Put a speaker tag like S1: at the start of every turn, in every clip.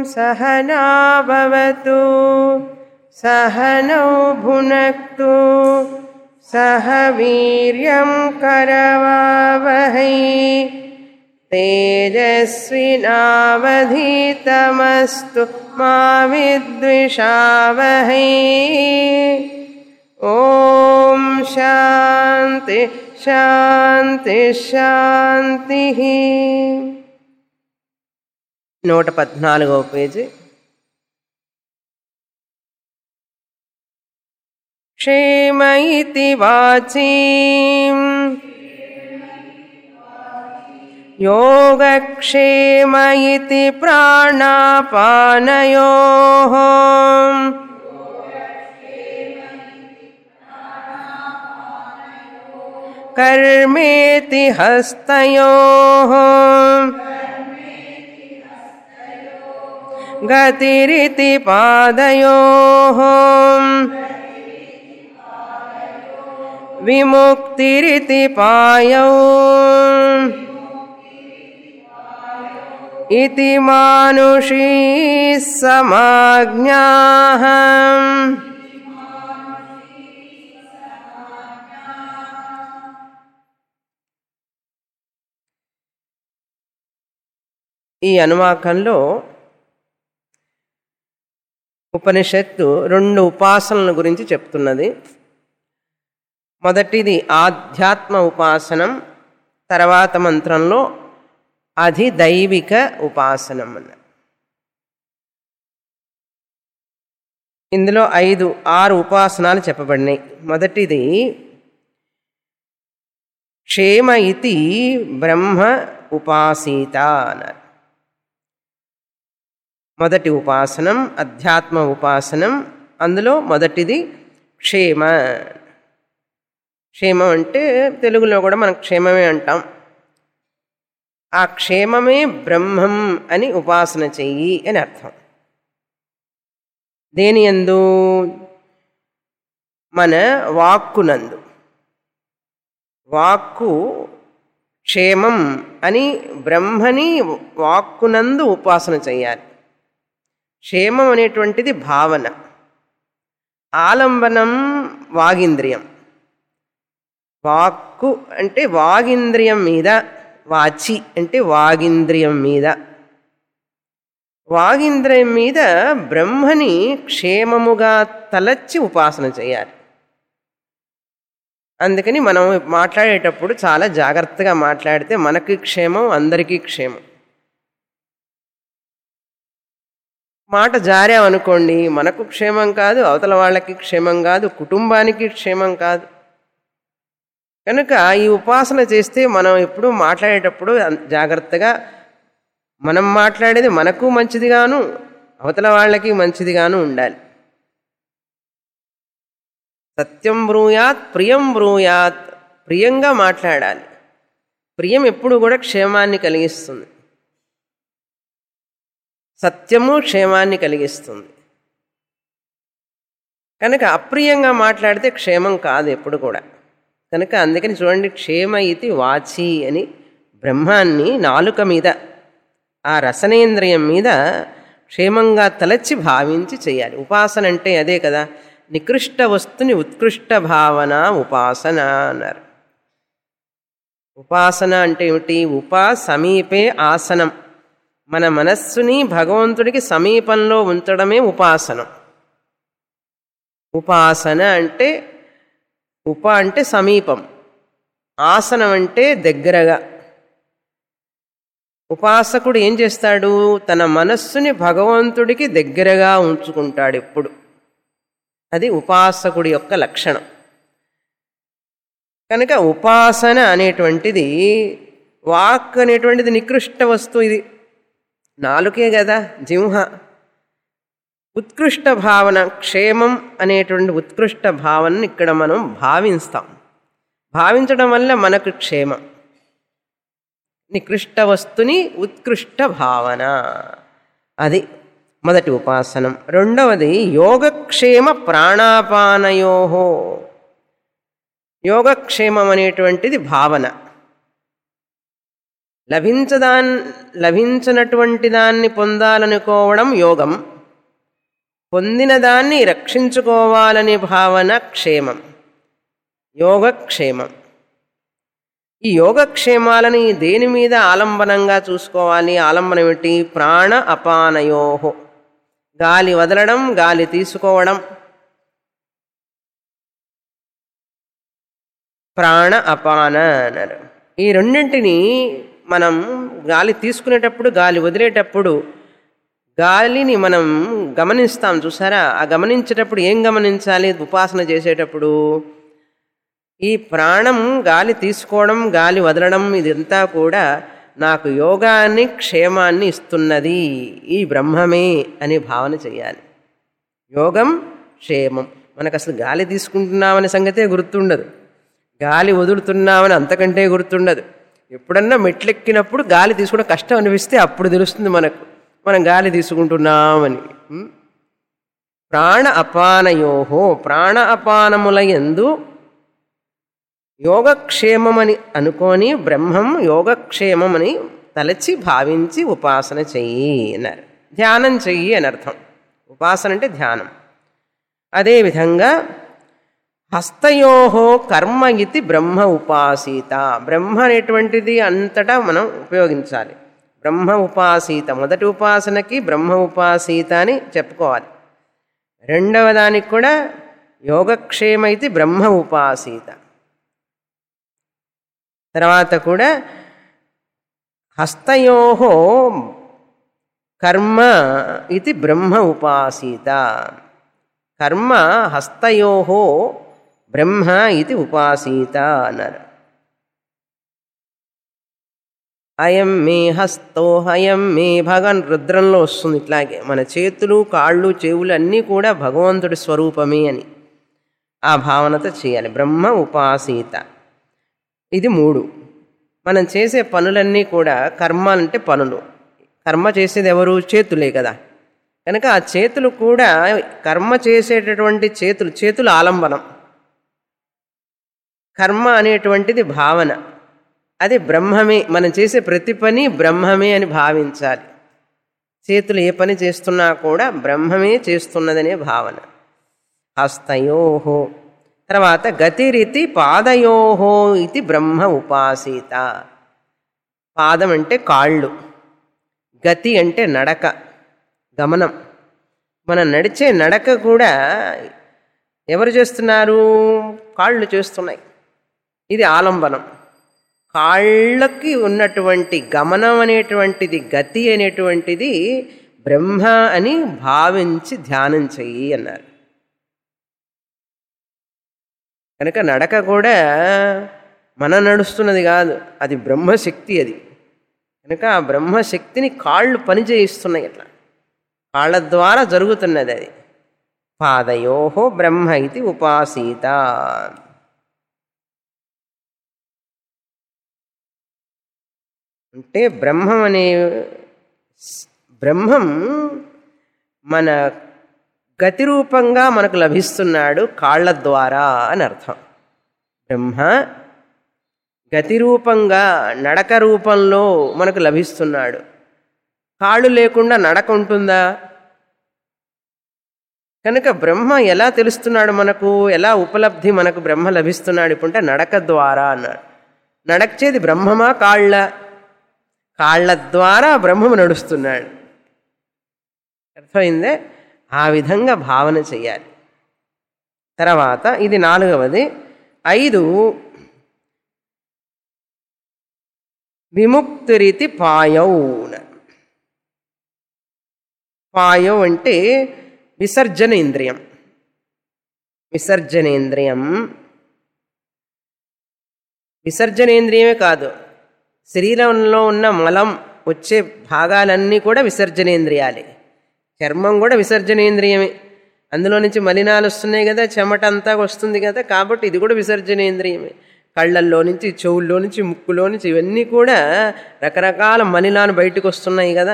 S1: सहनाववतु सहनौ भुनक्तु सह वीर्यं करवावहै तेजस्विनावधीतमस्तु मा विद्विषावहै ॐ शान्ति శాంతి శాంతి నూట పద్నాలుగవ పేజీ क्षेम इति वाची योगक्षेम इति प्राणापानयोः कर्मेति हस्तयोः गतिरिति पादयोः विमुक्तिरिति पायौ इति मानुषी समाज्ञाः ఈ అనువాకంలో ఉపనిషత్తు రెండు ఉపాసనల గురించి చెప్తున్నది మొదటిది ఆధ్యాత్మ ఉపాసనం తర్వాత మంత్రంలో అధిదైవిక ఉపాసనం అన్న ఇందులో ఐదు ఆరు ఉపాసనాలు చెప్పబడినాయి మొదటిది క్షేమ ఇతి బ్రహ్మ ఉపాసీత అన్నారు మొదటి ఉపాసనం అధ్యాత్మ ఉపాసనం అందులో మొదటిది క్షేమ క్షేమం అంటే తెలుగులో కూడా మనం క్షేమమే అంటాం ఆ క్షేమమే బ్రహ్మం అని ఉపాసన చెయ్యి అని అర్థం దేని ఎందు మన వాక్కునందు వాక్కు క్షేమం అని బ్రహ్మని వాక్కునందు ఉపాసన చెయ్యాలి క్షేమం అనేటువంటిది భావన ఆలంబనం వాగింద్రియం వాక్కు అంటే వాగింద్రియం మీద వాచి అంటే వాగింద్రియం మీద వాగింద్రియం మీద బ్రహ్మని క్షేమముగా తలచి ఉపాసన చేయాలి అందుకని మనం మాట్లాడేటప్పుడు చాలా జాగ్రత్తగా మాట్లాడితే మనకి క్షేమం అందరికీ క్షేమం మాట జారామనుకోండి మనకు క్షేమం కాదు అవతల వాళ్ళకి క్షేమం కాదు కుటుంబానికి క్షేమం కాదు కనుక ఈ ఉపాసన చేస్తే మనం ఎప్పుడు మాట్లాడేటప్పుడు జాగ్రత్తగా మనం మాట్లాడేది మనకు మంచిదిగాను అవతల వాళ్ళకి మంచిదిగాను ఉండాలి సత్యం బ్రూయాత్ ప్రియం బ్రూయాత్ ప్రియంగా మాట్లాడాలి ప్రియం ఎప్పుడు కూడా క్షేమాన్ని కలిగిస్తుంది సత్యము క్షేమాన్ని కలిగిస్తుంది కనుక అప్రియంగా మాట్లాడితే క్షేమం కాదు ఎప్పుడు కూడా కనుక అందుకని చూడండి క్షేమ ఇది వాచి అని బ్రహ్మాన్ని నాలుక మీద ఆ రసనేంద్రియం మీద క్షేమంగా తలచి భావించి చేయాలి ఉపాసన అంటే అదే కదా నికృష్ట వస్తుని ఉత్కృష్ట భావన ఉపాసన అన్నారు ఉపాసన అంటే ఏమిటి ఉపా సమీపే ఆసనం మన మనస్సుని భగవంతుడికి సమీపంలో ఉంచడమే ఉపాసనం ఉపాసన అంటే ఉప అంటే సమీపం ఆసనం అంటే దగ్గరగా ఉపాసకుడు ఏం చేస్తాడు తన మనస్సుని భగవంతుడికి దగ్గరగా ఉంచుకుంటాడు ఎప్పుడు అది ఉపాసకుడి యొక్క లక్షణం కనుక ఉపాసన అనేటువంటిది వాక్ అనేటువంటిది నికృష్ట వస్తువు ఇది నాలుకే కదా జింహ ఉత్కృష్ట భావన క్షేమం అనేటువంటి ఉత్కృష్ట భావనని ఇక్కడ మనం భావిస్తాం భావించడం వల్ల మనకు క్షేమం నికృష్ట వస్తుని ఉత్కృష్ట భావన అది మొదటి ఉపాసనం రెండవది యోగక్షేమ ప్రాణాపానయో యోగక్షేమం అనేటువంటిది భావన లభించదాన్ లభించినటువంటి దాన్ని పొందాలనుకోవడం యోగం పొందిన దాన్ని రక్షించుకోవాలనే భావన క్షేమం యోగక్షేమం ఈ యోగక్షేమాలని దేని మీద ఆలంబనంగా చూసుకోవాలి ఆలంబనం ఏమిటి ప్రాణ అపానయోహో గాలి వదలడం గాలి తీసుకోవడం ప్రాణ అపాన అన్నారు ఈ రెండింటిని మనం గాలి తీసుకునేటప్పుడు గాలి వదిలేటప్పుడు గాలిని మనం గమనిస్తాం చూసారా ఆ గమనించేటప్పుడు ఏం గమనించాలి ఉపాసన చేసేటప్పుడు ఈ ప్రాణం గాలి తీసుకోవడం గాలి వదలడం ఇదంతా కూడా నాకు యోగాన్ని క్షేమాన్ని ఇస్తున్నది ఈ బ్రహ్మమే అని భావన చేయాలి యోగం క్షేమం మనకు అసలు గాలి తీసుకుంటున్నామనే సంగతే గుర్తుండదు గాలి వదులుతున్నామని అంతకంటే గుర్తుండదు ఎప్పుడన్నా మెట్లెక్కినప్పుడు గాలి తీసుకోవడం కష్టం అనిపిస్తే అప్పుడు తెలుస్తుంది మనకు మనం గాలి తీసుకుంటున్నామని ఉం? ప్రాణ అపానయోహో ప్రాణ అపానముల ఎందు యోగక్షేమమని అనుకొని బ్రహ్మం యోగక్షేమమని తలచి భావించి ఉపాసన చెయ్యి అన్నారు ధ్యానం చెయ్యి అని అర్థం ఉపాసన అంటే ధ్యానం అదేవిధంగా హస్తయోహో కర్మ ఇది బ్రహ్మ ఉపాసీత బ్రహ్మ అనేటువంటిది అంతటా మనం ఉపయోగించాలి బ్రహ్మ ఉపాసీత మొదటి ఉపాసనకి బ్రహ్మ ఉపాసీత అని చెప్పుకోవాలి రెండవ దానికి కూడా యోగక్షేమ ఇది బ్రహ్మ ఉపాసీత తర్వాత కూడా హస్తయోహో కర్మ ఇది బ్రహ్మ ఉపాసీత కర్మ హస్తయోహో బ్రహ్మ ఇది ఉపాసీత అన్నారు అయం మే హస్తో అయం మే భగవన్ రుద్రంలో వస్తుంది ఇట్లాగే మన చేతులు కాళ్ళు చెవులు అన్నీ కూడా భగవంతుడి స్వరూపమే అని ఆ భావనతో చేయాలి బ్రహ్మ ఉపాసీత ఇది మూడు మనం చేసే పనులన్నీ కూడా కర్మ అంటే పనులు కర్మ చేసేది ఎవరు చేతులే కదా కనుక ఆ చేతులు కూడా కర్మ చేసేటటువంటి చేతులు చేతులు ఆలంబనం కర్మ అనేటువంటిది భావన అది బ్రహ్మమే మనం చేసే ప్రతి పని బ్రహ్మమే అని భావించాలి చేతులు ఏ పని చేస్తున్నా కూడా బ్రహ్మమే చేస్తున్నదనే భావన హస్తయోహో తర్వాత గతిరితి పాదయోహో ఇది బ్రహ్మ ఉపాసీత పాదం అంటే కాళ్ళు గతి అంటే నడక గమనం మనం నడిచే నడక కూడా ఎవరు చేస్తున్నారు కాళ్ళు చేస్తున్నాయి ఇది ఆలంబనం కాళ్ళకి ఉన్నటువంటి గమనం అనేటువంటిది గతి అనేటువంటిది బ్రహ్మ అని భావించి ధ్యానం చెయ్యి అన్నారు కనుక నడక కూడా మన నడుస్తున్నది కాదు అది బ్రహ్మశక్తి అది కనుక ఆ బ్రహ్మశక్తిని కాళ్ళు పని చేయిస్తున్నాయి అట్లా కాళ్ళ ద్వారా జరుగుతున్నది అది పాదయోహో బ్రహ్మ ఇది ఉపాసీత అంటే బ్రహ్మం అనే బ్రహ్మం మన గతి రూపంగా మనకు లభిస్తున్నాడు కాళ్ళ ద్వారా అని అర్థం బ్రహ్మ గతి రూపంగా నడక రూపంలో మనకు లభిస్తున్నాడు కాళ్ళు లేకుండా నడక ఉంటుందా కనుక బ్రహ్మ ఎలా తెలుస్తున్నాడు మనకు ఎలా ఉపలబ్ధి మనకు బ్రహ్మ లభిస్తున్నాడు ఇప్పుడంటే నడక ద్వారా అన్నాడు నడక్చేది బ్రహ్మమా కాళ్ళ కాళ్ళ ద్వారా బ్రహ్మము నడుస్తున్నాడు అర్థమైందే ఆ విధంగా భావన చేయాలి తర్వాత ఇది నాలుగవది ఐదు విముక్తిరీతి పాయౌన పాయౌ అంటే విసర్జనేంద్రియం విసర్జనేంద్రియం విసర్జనేంద్రియమే కాదు శరీరంలో ఉన్న మలం వచ్చే భాగాలన్నీ కూడా విసర్జనేంద్రియాలే చర్మం కూడా విసర్జనేంద్రియమే అందులో నుంచి మలినాలు వస్తున్నాయి కదా చెమట అంతా వస్తుంది కదా కాబట్టి ఇది కూడా విసర్జనేంద్రియమే కళ్ళల్లో నుంచి చెవుల్లో నుంచి ముక్కులో నుంచి ఇవన్నీ కూడా రకరకాల మలినాలు బయటకు వస్తున్నాయి కదా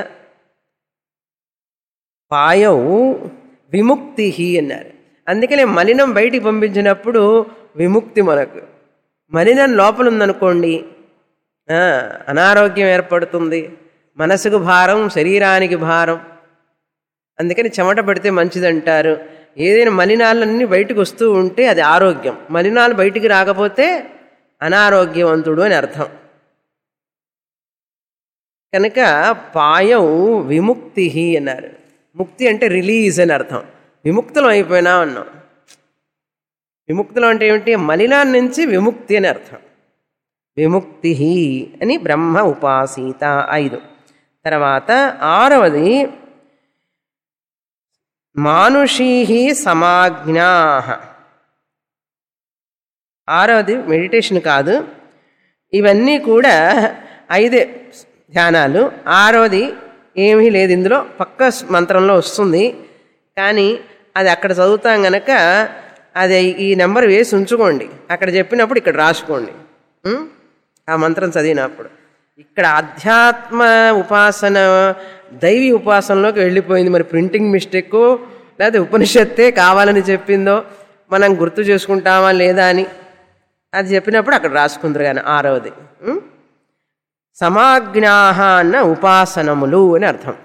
S1: పాయౌ విముక్తి అన్నారు అందుకనే మలినం బయటికి పంపించినప్పుడు విముక్తి మనకు మలినం లోపల ఉందనుకోండి ఆ, అనారోగ్యం ఏర్పడుతుంది మనసుకు భారం శరీరానికి భారం అందుకని చెమట పడితే మంచిదంటారు ఏదైనా మలినాలన్నీ బయటకు వస్తూ ఉంటే అది ఆరోగ్యం మలినాలు బయటికి రాకపోతే అనారోగ్యవంతుడు అని అర్థం కనుక పాయం విముక్తి అన్నారు ముక్తి అంటే రిలీజ్ అని అర్థం విముక్తులం అయిపోయినా అన్నాం విముక్తులం అంటే ఏమిటి మలినాన్ని నుంచి విముక్తి అని అర్థం విముక్తి అని బ్రహ్మ ఉపాసీత ఐదు తర్వాత ఆరవది మానుషీ సమాజ్ఞా ఆరవది మెడిటేషన్ కాదు ఇవన్నీ కూడా ఐదే ధ్యానాలు ఆరవది ఏమీ లేదు ఇందులో పక్క మంత్రంలో వస్తుంది కానీ అది అక్కడ చదువుతాం గనక అది ఈ నెంబర్ వేసి ఉంచుకోండి అక్కడ చెప్పినప్పుడు ఇక్కడ రాసుకోండి ఉం? ఆ మంత్రం చదివినప్పుడు ఇక్కడ అధ్యాత్మ ఉపాసన దైవీ ఉపాసనలోకి వెళ్ళిపోయింది మరి ప్రింటింగ్ మిస్టేక్ లేదా ఉపనిషత్తే కావాలని చెప్పిందో మనం గుర్తు చేసుకుంటామా లేదా అని అది చెప్పినప్పుడు అక్కడ రాసుకుందరు కానీ ఆరవది ఉం? సమాజ్ఞాహ అన్న ఉపాసనములు అని అర్థం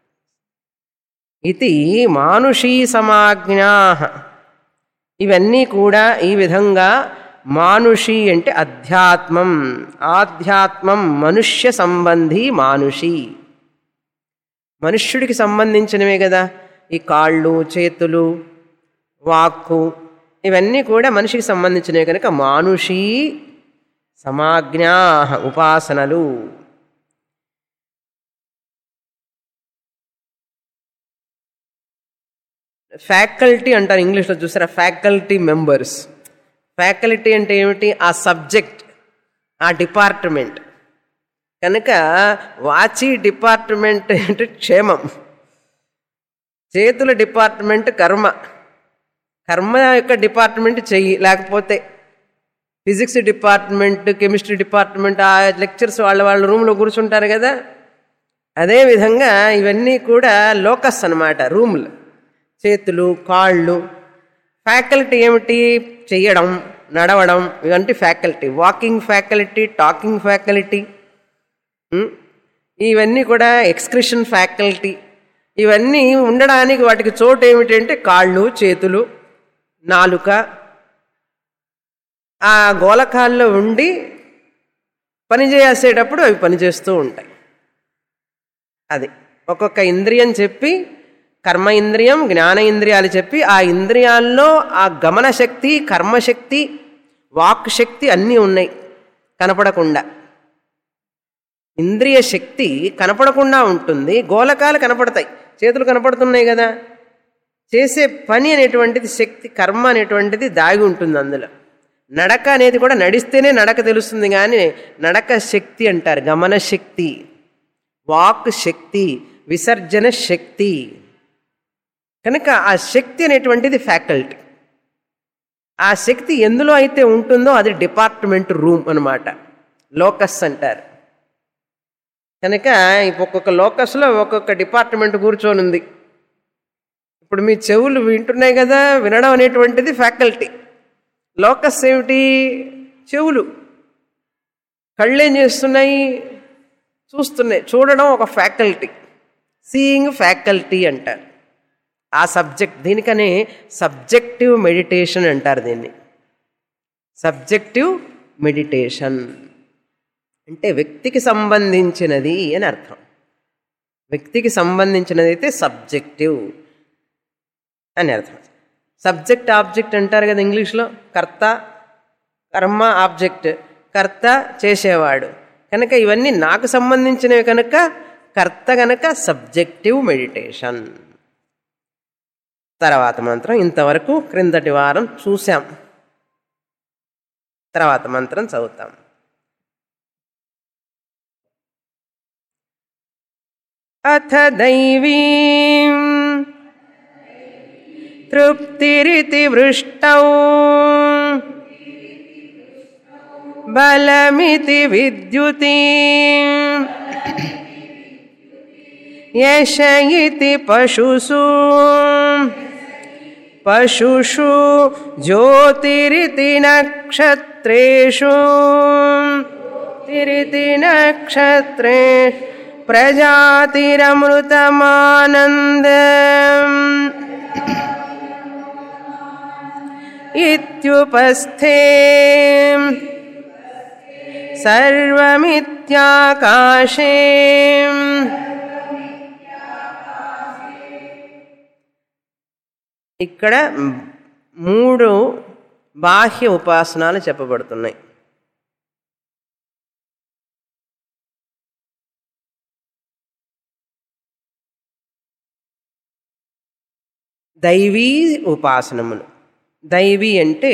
S1: ఇది మానుషీ సమాజ్ఞా ఇవన్నీ కూడా ఈ విధంగా మానుషి అంటే అధ్యాత్మం ఆధ్యాత్మం మనుష్య సంబంధి మానుషి మనుష్యుడికి సంబంధించినవే కదా ఈ కాళ్ళు చేతులు వాక్కు ఇవన్నీ కూడా మనిషికి సంబంధించినవి కనుక మానుషీ సమాజ్ఞా ఉపాసనలు ఫ్యాకల్టీ అంటారు ఇంగ్లీష్లో చూసారా ఫ్యాకల్టీ మెంబర్స్ ఫ్యాకల్టీ అంటే ఏమిటి ఆ సబ్జెక్ట్ ఆ డిపార్ట్మెంట్ కనుక వాచి డిపార్ట్మెంట్ అంటే క్షేమం చేతుల డిపార్ట్మెంట్ కర్మ కర్మ యొక్క డిపార్ట్మెంట్ చెయ్యి లేకపోతే ఫిజిక్స్ డిపార్ట్మెంట్ కెమిస్ట్రీ డిపార్ట్మెంట్ ఆ లెక్చర్స్ వాళ్ళ వాళ్ళ రూమ్లో కూర్చుంటారు కదా అదేవిధంగా ఇవన్నీ కూడా లోకస్ అన్నమాట రూములు చేతులు కాళ్ళు ఫ్యాకల్టీ ఏమిటి చెయ్యడం నడవడం ఇవంటి faculty walking faculty talking faculty ఇవన్నీ కూడా ఎక్స్క్రిషన్ ఫ్యాకల్టీ ఇవన్నీ ఉండడానికి వాటికి చోటు ఏమిటంటే కాళ్ళు చేతులు నాలుక ఆ గోలకాల్లో ఉండి పని చేసేటప్పుడు అవి పనిచేస్తూ ఉంటాయి అది ఒక్కొక్క ఇంద్రియం చెప్పి కర్మ ఇంద్రియం జ్ఞాన ఇంద్రియాలు చెప్పి ఆ ఇంద్రియాల్లో ఆ గమన శక్తి కర్మశక్తి వాక్ శక్తి అన్నీ ఉన్నాయి కనపడకుండా ఇంద్రియ శక్తి కనపడకుండా ఉంటుంది గోలకాలు కనపడతాయి చేతులు కనపడుతున్నాయి కదా చేసే పని అనేటువంటిది శక్తి కర్మ అనేటువంటిది దాగి ఉంటుంది అందులో నడక అనేది కూడా నడిస్తేనే నడక తెలుస్తుంది కానీ నడక శక్తి అంటారు గమన శక్తి వాక్ శక్తి విసర్జన శక్తి కనుక ఆ శక్తి అనేటువంటిది ఫ్యాకల్టీ ఆ శక్తి ఎందులో అయితే ఉంటుందో అది డిపార్ట్మెంట్ రూమ్ అనమాట లోకస్ అంటారు కనుక ఒక్కొక్క లోకస్లో ఒక్కొక్క డిపార్ట్మెంట్ కూర్చొని ఉంది ఇప్పుడు మీ చెవులు వింటున్నాయి కదా వినడం అనేటువంటిది ఫ్యాకల్టీ లోకస్ ఏమిటి చెవులు కళ్ళేం చేస్తున్నాయి చూస్తున్నాయి చూడడం ఒక ఫ్యాకల్టీ సీయింగ్ ఫ్యాకల్టీ అంటారు ఆ సబ్జెక్ట్ దీనికనే సబ్జెక్టివ్ మెడిటేషన్ అంటారు దీన్ని సబ్జెక్టివ్ మెడిటేషన్ అంటే వ్యక్తికి సంబంధించినది అని అర్థం వ్యక్తికి సంబంధించినది అయితే సబ్జెక్టివ్ అని అర్థం సబ్జెక్ట్ ఆబ్జెక్ట్ అంటారు కదా ఇంగ్లీష్లో కర్త కర్మ ఆబ్జెక్ట్ కర్త చేసేవాడు కనుక ఇవన్నీ నాకు సంబంధించినవి కనుక కర్త కనుక సబ్జెక్టివ్ మెడిటేషన్ తర్వాత మంత్రం ఇంతవరకు క్రిందటి వారం చూసాం తర్వాత మంత్రం చదువుతాం అథ దైవీ తృప్తిరితి వృష్టౌ బలమితి విద్యుతి యశ ఇతి పశుసు పశుషు జ్యోతిరితి నక్షత్రేషు తిరితి నక్షత్రే ప్రజాతిరమృతమానంద ఇత్యుపస్థే సర్వమిత్యాకాశే ఇక్కడ మూడు బాహ్య ఉపాసనాలు చెప్పబడుతున్నాయి దైవీ ఉపాసనములు దైవీ అంటే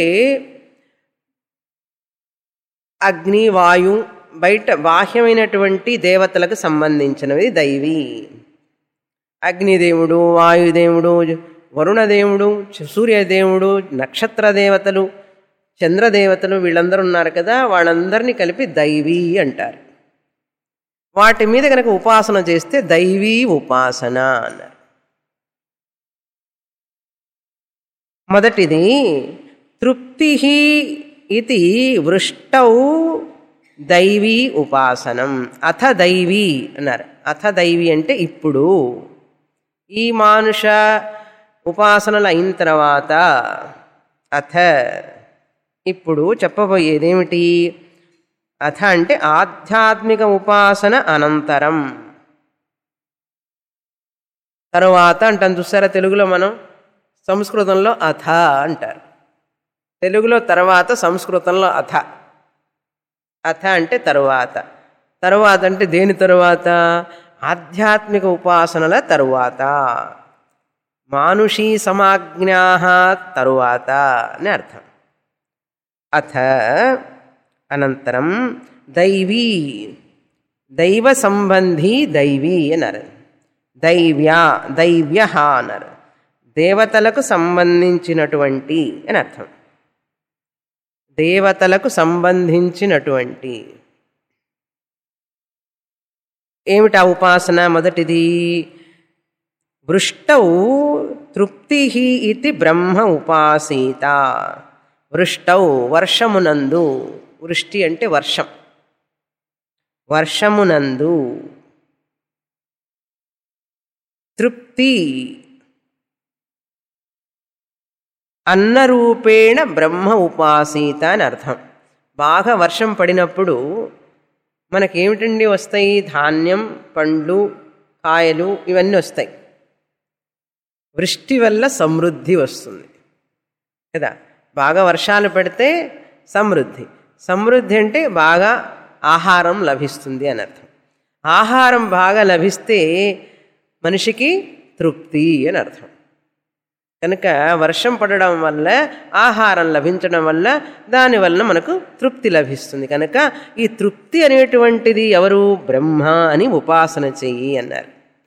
S1: అగ్ని వాయు బయట బాహ్యమైనటువంటి దేవతలకు సంబంధించినవి దైవీ అగ్నిదేవుడు వాయుదేవుడు వరుణదేవుడు సూర్యదేవుడు నక్షత్ర దేవతలు చంద్రదేవతలు వీళ్ళందరూ ఉన్నారు కదా వాళ్ళందరినీ కలిపి దైవీ అంటారు వాటి మీద కనుక ఉపాసన చేస్తే దైవీ ఉపాసన అన్నారు మొదటిది తృప్తి ఇది వృష్టౌ దైవీ ఉపాసనం అథ దైవీ అన్నారు అథ దైవీ అంటే ఇప్పుడు ఈ మానుష ఉపాసనలు అయిన తర్వాత అథ ఇప్పుడు చెప్పబోయేదేమిటి అథ అంటే ఆధ్యాత్మిక ఉపాసన అనంతరం తరువాత అంటాం చూసారా తెలుగులో మనం సంస్కృతంలో అథ అంటారు తెలుగులో తర్వాత సంస్కృతంలో అథ అథ అంటే తరువాత తరువాత అంటే దేని తరువాత ఆధ్యాత్మిక ఉపాసనల తరువాత మానుషీ సమాజ్ఞా తరువాత అని అర్థం అథ అనంతరం దైవీ దైవ సంబంధీ దైవీ అన్నారు దైవ్యా దైవ్య అన్నారు దేవతలకు సంబంధించినటువంటి అని అర్థం దేవతలకు సంబంధించినటువంటి ఏమిటా ఉపాసన మొదటిది వృష్టౌ తృప్తి ఇది బ్రహ్మ ఉపాసీత వృష్టౌ వర్షమునందు వృష్టి అంటే వర్షం వర్షమునందు తృప్తి అన్నరూపేణ బ్రహ్మ ఉపాసీత అని అర్థం బాగా వర్షం పడినప్పుడు మనకేమిటండి వస్తాయి ధాన్యం పండ్లు కాయలు ఇవన్నీ వస్తాయి వృష్టి వల్ల సమృద్ధి వస్తుంది కదా బాగా వర్షాలు పడితే సమృద్ధి సమృద్ధి అంటే బాగా ఆహారం లభిస్తుంది అని అర్థం ఆహారం బాగా లభిస్తే మనిషికి తృప్తి అని అర్థం కనుక వర్షం పడడం వల్ల ఆహారం లభించడం వల్ల దానివల్ల మనకు తృప్తి లభిస్తుంది కనుక ఈ తృప్తి అనేటువంటిది ఎవరు బ్రహ్మ అని ఉపాసన చెయ్యి అన్నారు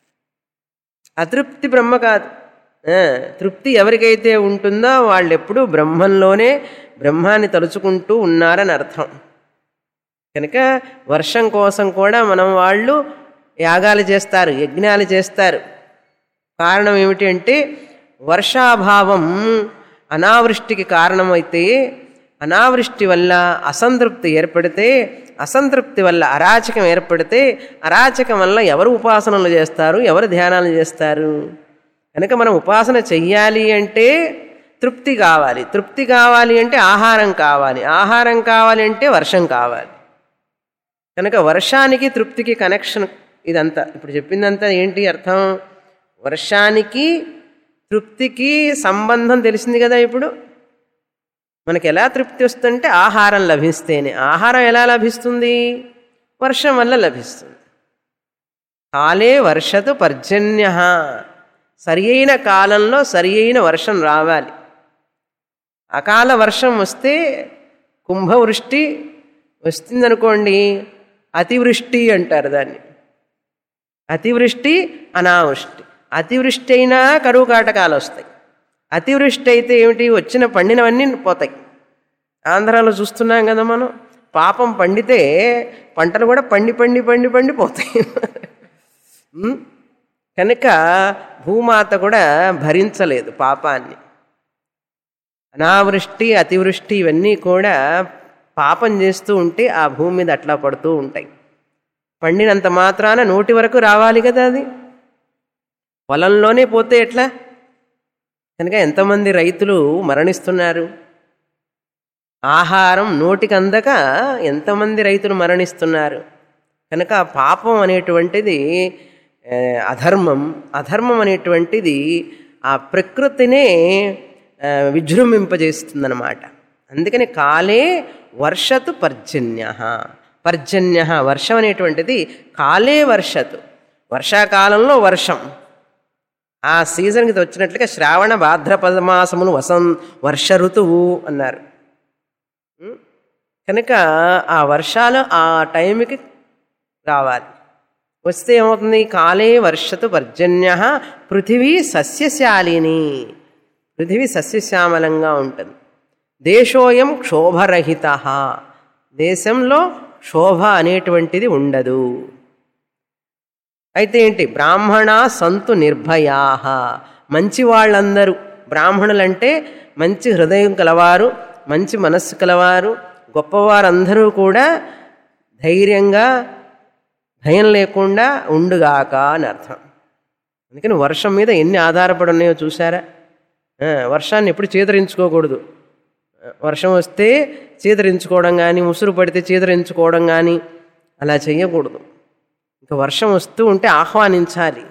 S1: అతృప్తి బ్రహ్మ కాదు ఆ, తృప్తి ఎవరికైతే ఉంటుందో వాళ్ళు ఎప్పుడూ బ్రహ్మంలోనే బ్రహ్మాన్ని తలుచుకుంటూ ఉన్నారని అర్థం కనుక వర్షం కోసం కూడా మనం వాళ్ళు యాగాలు చేస్తారు యజ్ఞాలు చేస్తారు కారణం ఏమిటి అంటే వర్షాభావం అనావృష్టికి కారణమైతే అనావృష్టి వల్ల అసంతృప్తి ఏర్పడితే అసంతృప్తి వల్ల అరాచకం ఏర్పడితే అరాచకం వల్ల ఎవరు ఉపాసనలు చేస్తారు ఎవరు ధ్యానాలు చేస్తారు కనుక మనం ఉపాసన చెయ్యాలి అంటే తృప్తి కావాలి తృప్తి కావాలి అంటే ఆహారం కావాలి ఆహారం కావాలి అంటే వర్షం కావాలి కనుక వర్షానికి తృప్తికి కనెక్షన్ ఇదంతా ఇప్పుడు చెప్పిందంతా ఏంటి అర్థం వర్షానికి తృప్తికి సంబంధం తెలిసింది కదా ఇప్పుడు మనకి ఎలా తృప్తి వస్తుంటే ఆహారం లభిస్తేనే ఆహారం ఎలా లభిస్తుంది వర్షం వల్ల లభిస్తుంది కాలే వర్షతు పర్జన్య సరి అయిన కాలంలో సరి అయిన వర్షం రావాలి అకాల వర్షం వస్తే కుంభవృష్టి వస్తుందనుకోండి అతివృష్టి అంటారు దాన్ని అతివృష్టి అనావృష్టి అతివృష్టి అయినా కరువు కాటకాలు వస్తాయి అతివృష్టి అయితే ఏమిటి వచ్చిన పండినవన్నీ పోతాయి ఆంధ్రాలో చూస్తున్నాం కదా మనం పాపం పండితే పంటలు కూడా పండి పండి పండి పండి పోతాయి ఉమ్? కనుక భూమాత కూడా భరించలేదు పాపాన్ని అనావృష్టి అతివృష్టి ఇవన్నీ కూడా పాపం చేస్తూ ఉంటే ఆ భూమి మీద అట్లా పడుతూ ఉంటాయి పండినంత మాత్రాన నోటి వరకు రావాలి కదా అది పొలంలోనే పోతే ఎట్లా కనుక ఎంతమంది రైతులు మరణిస్తున్నారు ఆహారం నోటికి అందక ఎంతమంది రైతులు మరణిస్తున్నారు కనుక ఆ పాపం అనేటువంటిది ఆ, అధర్మం అధర్మం అనేటువంటిది ఆ ప్రకృతినే ఆ, విజృంభింపజేస్తుందన్నమాట అందుకని కాలే వర్షతు పర్జన్య పర్జన్య వర్షం అనేటువంటిది కాలే వర్షతు వర్షాకాలంలో వర్షం ఆ సీజన్కి వచ్చినట్లుగా శ్రావణ భాద్రపద మాసములు వసం వర్ష ఋతువు అన్నారు ఉం? కనుక ఆ వర్షాలు ఆ టైంకి రావాలి వస్తే ఏమవుతుంది కాలే వర్షతు పర్జన్య పృథివీ సస్యశాలిని పృథివీ సస్యశ్యామలంగా ఉంటుంది దేశోయం క్షోభరహిత దేశంలో శోభ అనేటువంటిది ఉండదు అయితే ఏంటి బ్రాహ్మణ సంతు నిర్భయా మంచి వాళ్ళందరూ బ్రాహ్మణులంటే మంచి హృదయం కలవారు మంచి మనస్సు కలవారు గొప్పవారందరూ కూడా ధైర్యంగా భయం లేకుండా ఉండుగాక అని అర్థం అందుకని వర్షం మీద ఎన్ని ఆధారపడి ఉన్నాయో చూసారా ఆ, వర్షాన్ని ఎప్పుడు చేదరించుకోకూడదు ఆ, వర్షం వస్తే చేదరించుకోవడం కానీ ముసురు పడితే చేదరించుకోవడం కానీ అలా చేయకూడదు ఇంకా వర్షం వస్తూ ఉంటే ఆహ్వానించాలి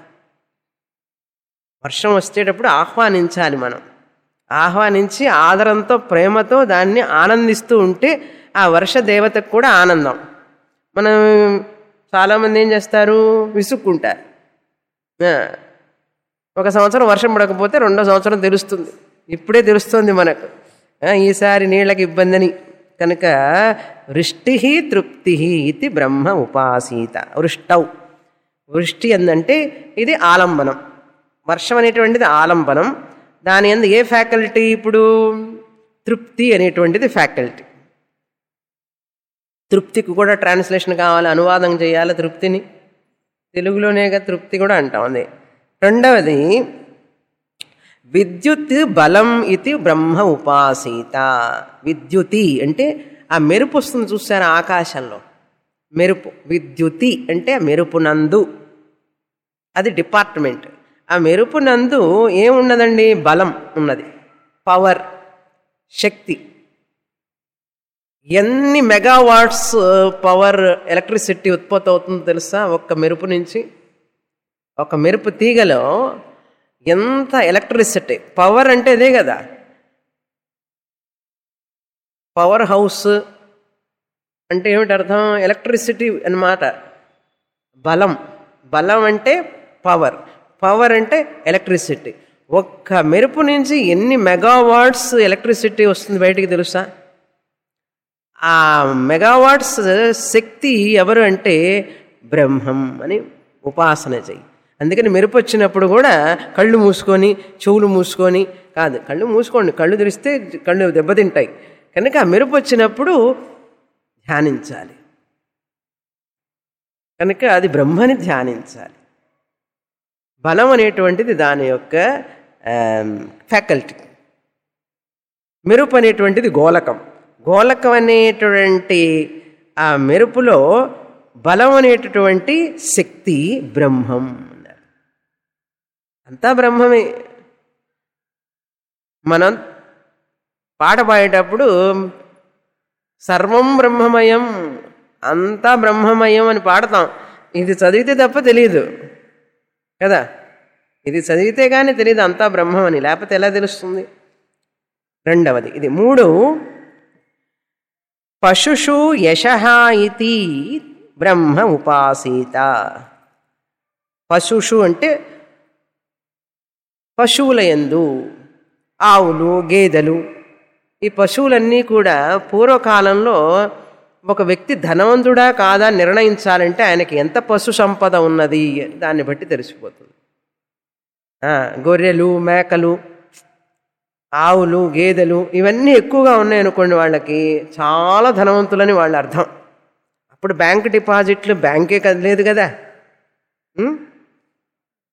S1: వర్షం వచ్చేటప్పుడు ఆహ్వానించాలి మనం ఆహ్వానించి ఆదరంతో ప్రేమతో దాన్ని ఆనందిస్తూ ఉంటే ఆ వర్ష దేవతకు కూడా ఆనందం మనం చాలామంది ఏం చేస్తారు విసుక్కుంటారు ఆ, ఒక సంవత్సరం వర్షం పడకపోతే రెండో సంవత్సరం తెలుస్తుంది ఇప్పుడే తెలుస్తుంది మనకు ఆ, ఈసారి నీళ్ళకి ఇబ్బందని కనుక వృష్టి తృప్తి ఇది బ్రహ్మ ఉపాసీత వృష్టౌ వృష్టి ఎందంటే ఇది ఆలంబనం వర్షం అనేటువంటిది ఆలంబనం దాని ఎందు ఏ ఫ్యాకల్టీ ఇప్పుడు తృప్తి అనేటువంటిది ఫ్యాకల్టీ తృప్తికి కూడా ట్రాన్స్లేషన్ కావాలి అనువాదం చేయాలి తృప్తిని తెలుగులోనేగా తృప్తి కూడా అంటాం అది రెండవది విద్యుత్ బలం ఇది బ్రహ్మ ఉపాసీత విద్యుతి అంటే ఆ మెరుపు వస్తుంది చూసారా ఆకాశంలో మెరుపు విద్యుతి అంటే ఆ మెరుపునందు అది డిపార్ట్మెంట్ ఆ మెరుపునందు ఏమున్నదండి బలం ఉన్నది పవర్ శక్తి ఎన్ని మెగావాట్స్ పవర్ ఎలక్ట్రిసిటీ ఉత్పత్తి అవుతుందో తెలుసా ఒక్క మెరుపు నుంచి ఒక మెరుపు తీగలో ఎంత ఎలక్ట్రిసిటీ పవర్ అంటే అదే కదా పవర్ హౌస్ అంటే ఏమిటి అర్థం ఎలక్ట్రిసిటీ అన్నమాట బలం బలం అంటే పవర్ పవర్ అంటే ఎలక్ట్రిసిటీ ఒక్క మెరుపు నుంచి ఎన్ని మెగావాట్స్ ఎలక్ట్రిసిటీ వస్తుంది బయటికి తెలుసా ఆ మెగావాట్స్ శక్తి ఎవరు అంటే బ్రహ్మం అని ఉపాసన చెయ్యి అందుకని మెరుపు వచ్చినప్పుడు కూడా కళ్ళు మూసుకొని చెవులు మూసుకొని కాదు కళ్ళు మూసుకోండి కళ్ళు తెరిస్తే కళ్ళు దెబ్బతింటాయి కనుక ఆ మెరుపు వచ్చినప్పుడు ధ్యానించాలి కనుక అది బ్రహ్మని ధ్యానించాలి బలం అనేటువంటిది దాని యొక్క ఫ్యాకల్టీ మెరుపు అనేటువంటిది గోలకం గోలకం అనేటువంటి ఆ మెరుపులో బలం అనేటటువంటి శక్తి బ్రహ్మం అన్నారు అంతా బ్రహ్మమే మనం పాట పాడేటప్పుడు సర్వం బ్రహ్మమయం అంతా బ్రహ్మమయం అని పాడతాం ఇది చదివితే తప్ప తెలియదు కదా ఇది చదివితే కానీ తెలియదు అంతా బ్రహ్మం అని లేకపోతే ఎలా తెలుస్తుంది రెండవది ఇది మూడు పశుషు యశ ఇది బ్రహ్మ ఉపాసీత పశుషు అంటే పశువుల యందు ఆవులు గేదెలు ఈ పశువులన్నీ కూడా పూర్వకాలంలో ఒక వ్యక్తి ధనవంతుడా కాదా నిర్ణయించాలంటే ఆయనకి ఎంత పశు సంపద ఉన్నది అని దాన్ని బట్టి తెలిసిపోతుంది ఆ, గొర్రెలు మేకలు ఆవులు గేదెలు ఇవన్నీ ఎక్కువగా ఉన్నాయనుకోండి వాళ్ళకి చాలా ధనవంతులని వాళ్ళ అర్థం అప్పుడు బ్యాంక్ డిపాజిట్లు బ్యాంకే కదలేదు కదా ఉం?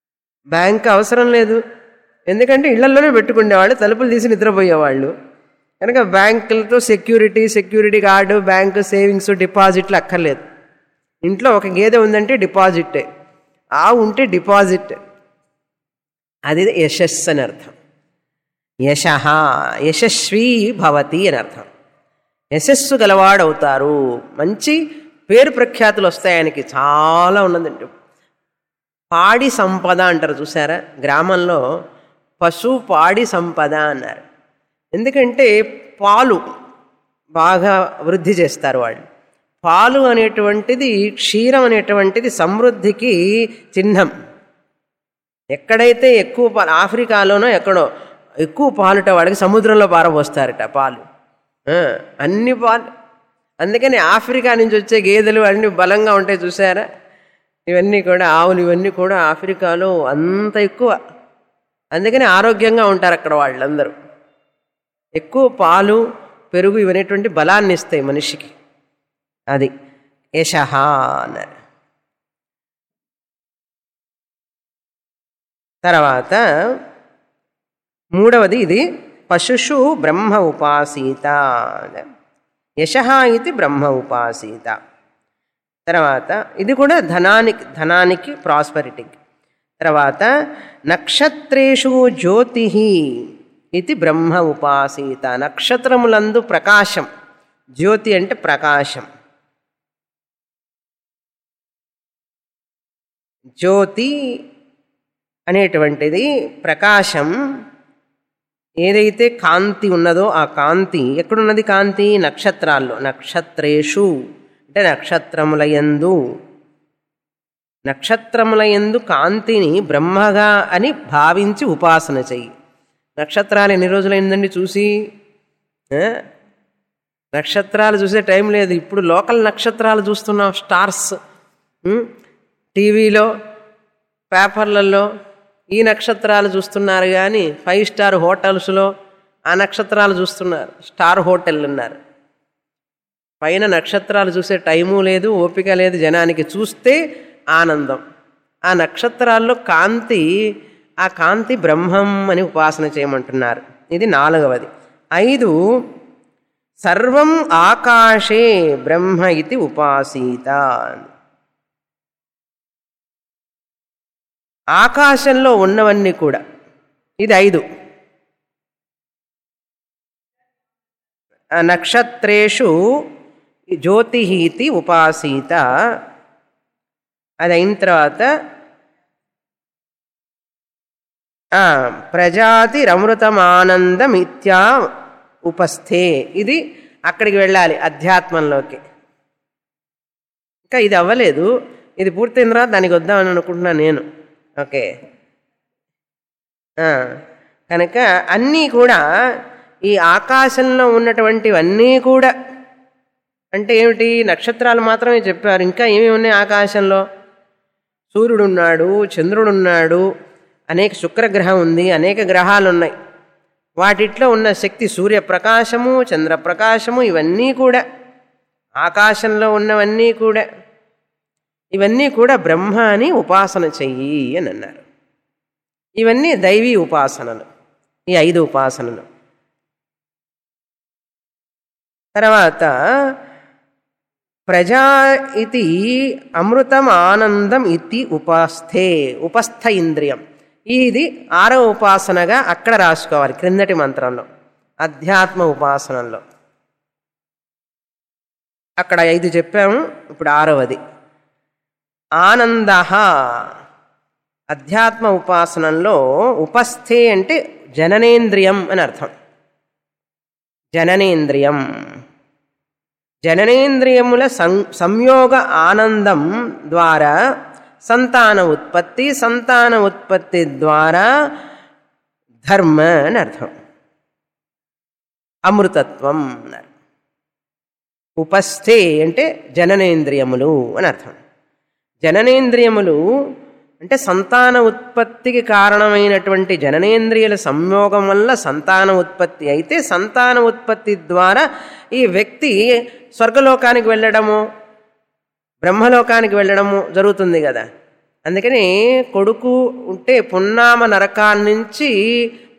S1: బ్యాంక్ అవసరం లేదు ఎందుకంటే ఇళ్లలోనే పెట్టుకునేవాళ్ళు తలుపులు తీసి నిద్రపోయేవాళ్ళు కనుక బ్యాంకులతో security security guard bank savings డిపాజిట్లు అక్కర్లేదు ఇంట్లో ఒక గేదె ఉందంటే డిపాజిటే ఆవు ఉంటే డిపాజిట్ అది యశస్సు అని అర్థం యశ యశస్వీ భవతి అని అర్థం యశస్సు గలవాడవుతారు మంచి పేరు ప్రఖ్యాతులు వస్తాయి ఆయనకి చాలా ఉన్నదండి పాడి సంపద అంటారు చూసారా గ్రామంలో పశు పాడి సంపద అన్నారు ఎందుకంటే పాలు బాగా వృద్ధి చేస్తారు వాళ్ళు పాలు అనేటువంటిది క్షీరం అనేటువంటిది సమృద్ధికి చిహ్నం ఎక్కడైతే ఎక్కువ పాలు ఆఫ్రికాలోనో ఎక్కడో ఎక్కువ పాలుట వాడికి సముద్రంలో పారబోస్తారట పాలు ఆ, అన్ని పాలు అందుకని ఆఫ్రికా నుంచి వచ్చే గేదెలు అన్ని బలంగా ఉంటాయి చూసారా ఇవన్నీ కూడా ఆవులు ఇవన్నీ కూడా ఆఫ్రికాలో అంత ఎక్కువ అందుకని ఆరోగ్యంగా ఉంటారు అక్కడ వాళ్ళందరూ ఎక్కువ పాలు పెరుగు ఇవనేటువంటి బలాన్ని ఇస్తాయి మనిషికి అది యశహ అన్నారు తర్వాత మూడవది ఇది పశుషు బ్రహ్మ ఉపాసీత యశ ఇది బ్రహ్మ ఉపాసీత తర్వాత ఇది కూడా ధనానికి ధనానికి ప్రాస్పరిటీకి తర్వాత నక్షత్రేషు జ్యోతి ఇది బ్రహ్మ ఉపాసీత నక్షత్రములందు ప్రకాశం జ్యోతి అంటే ప్రకాశం జ్యోతి అనేటువంటిది ప్రకాశం ఏదైతే కాంతి ఉన్నదో ఆ కాంతి ఎక్కడున్నది కాంతి నక్షత్రాల్లో నక్షత్రేషు అంటే నక్షత్రములయందు నక్షత్రములయందు కాంతిని బ్రహ్మగా అని భావించి ఉపాసన చెయ్యి నక్షత్రాలు ఎన్ని రోజులైందండి చూసి ఆ? నక్షత్రాలు చూసే టైం లేదు ఇప్పుడు లోకల్ నక్షత్రాలు చూస్తున్నాం స్టార్స్ ఉం? టీవీలో పేపర్లలో ఈ నక్షత్రాలు చూస్తున్నారు కానీ ఫైవ్ స్టార్ హోటల్స్లో ఆ నక్షత్రాలు చూస్తున్నారు స్టార్ హోటల్ అన్నారు పైన నక్షత్రాలు చూసే టైము లేదు ఓపిక లేదు జనానికి చూస్తే ఆనందం ఆ నక్షత్రాల్లో కాంతి ఆ కాంతి బ్రహ్మం అని ఉపాసన చేయమంటున్నారు ఇది నాలుగవది ఐదు సర్వం ఆకాశే బ్రహ్మ ఇది ఉపాసీత ఆకాశంలో ఉన్నవన్నీ కూడా ఇది ఐదు ఆ నక్షత్రేషు జ్యోతి ఇది ఉపాసీత అది అయిన తర్వాత ఆ, ప్రజాతిరమృతమానందమిత్యా ఉపస్థే ఇది అక్కడికి వెళ్ళాలి అధ్యాత్మంలోకి ఇంకా ఇది అవ్వలేదు ఇది పూర్తయిన తర్వాత దానికి వద్దామని అనుకుంటున్నాను నేను ఓకే ఆ, కనుక అన్నీ కూడా ఈ ఆకాశంలో ఉన్నటువంటివన్నీ కూడా అంటే ఏమిటి నక్షత్రాలు మాత్రమే చెప్పారు ఇంకా ఏమేమి ఉన్నాయి ఆకాశంలో సూర్యుడున్నాడు చంద్రుడున్నాడు అనేక శుక్రగ్రహం ఉంది అనేక గ్రహాలు ఉన్నాయి వాటిట్లో ఉన్న శక్తి సూర్యప్రకాశము చంద్రప్రకాశము ఇవన్నీ కూడా ఆకాశంలో ఉన్నవన్నీ కూడా ఇవన్నీ కూడా బ్రహ్మ అని ఉపాసన చెయ్యి అని అన్నారు ఇవన్నీ దైవీ ఉపాసనలు ఈ ఐదు ఉపాసనలు తర్వాత ప్రజా ఇది అమృతం ఆనందం ఇది ఉపాస్థే ఉపస్థ ఇంద్రియం ఇది ఆరవ ఉపాసనగా అక్కడ రాసుకోవాలి క్రిందటి మంత్రంలో అధ్యాత్మ ఉపాసనలో అక్కడ ఐదు చెప్పాము ఇప్పుడు ఆరవది ఆనంద అధ్యాత్మ ఉపాసనంలో ఉపస్థే అంటే జననేంద్రియం అని అర్థం జననేంద్రియం జననేంద్రియముల సం సంయోగ ఆనందం ద్వారా సంతాన ఉత్పత్తి సంతాన ఉత్పత్తి ద్వారా ధర్మ అని అర్థం అమృతత్వం అన్నారు ఉపస్థే అంటే జననేంద్రియములు అని అర్థం జననేంద్రియములు అంటే సంతాన ఉత్పత్తికి కారణమైనటువంటి జననేంద్రియాల సంయోగం వల్ల సంతాన ఉత్పత్తి అయితే సంతాన ఉత్పత్తి ద్వారా ఈ వ్యక్తి స్వర్గలోకానికి వెళ్ళడము బ్రహ్మలోకానికి వెళ్ళడము జరుగుతుంది కదా అందుకని కొడుకు ఉంటే పున్నామ నరకాన్నించి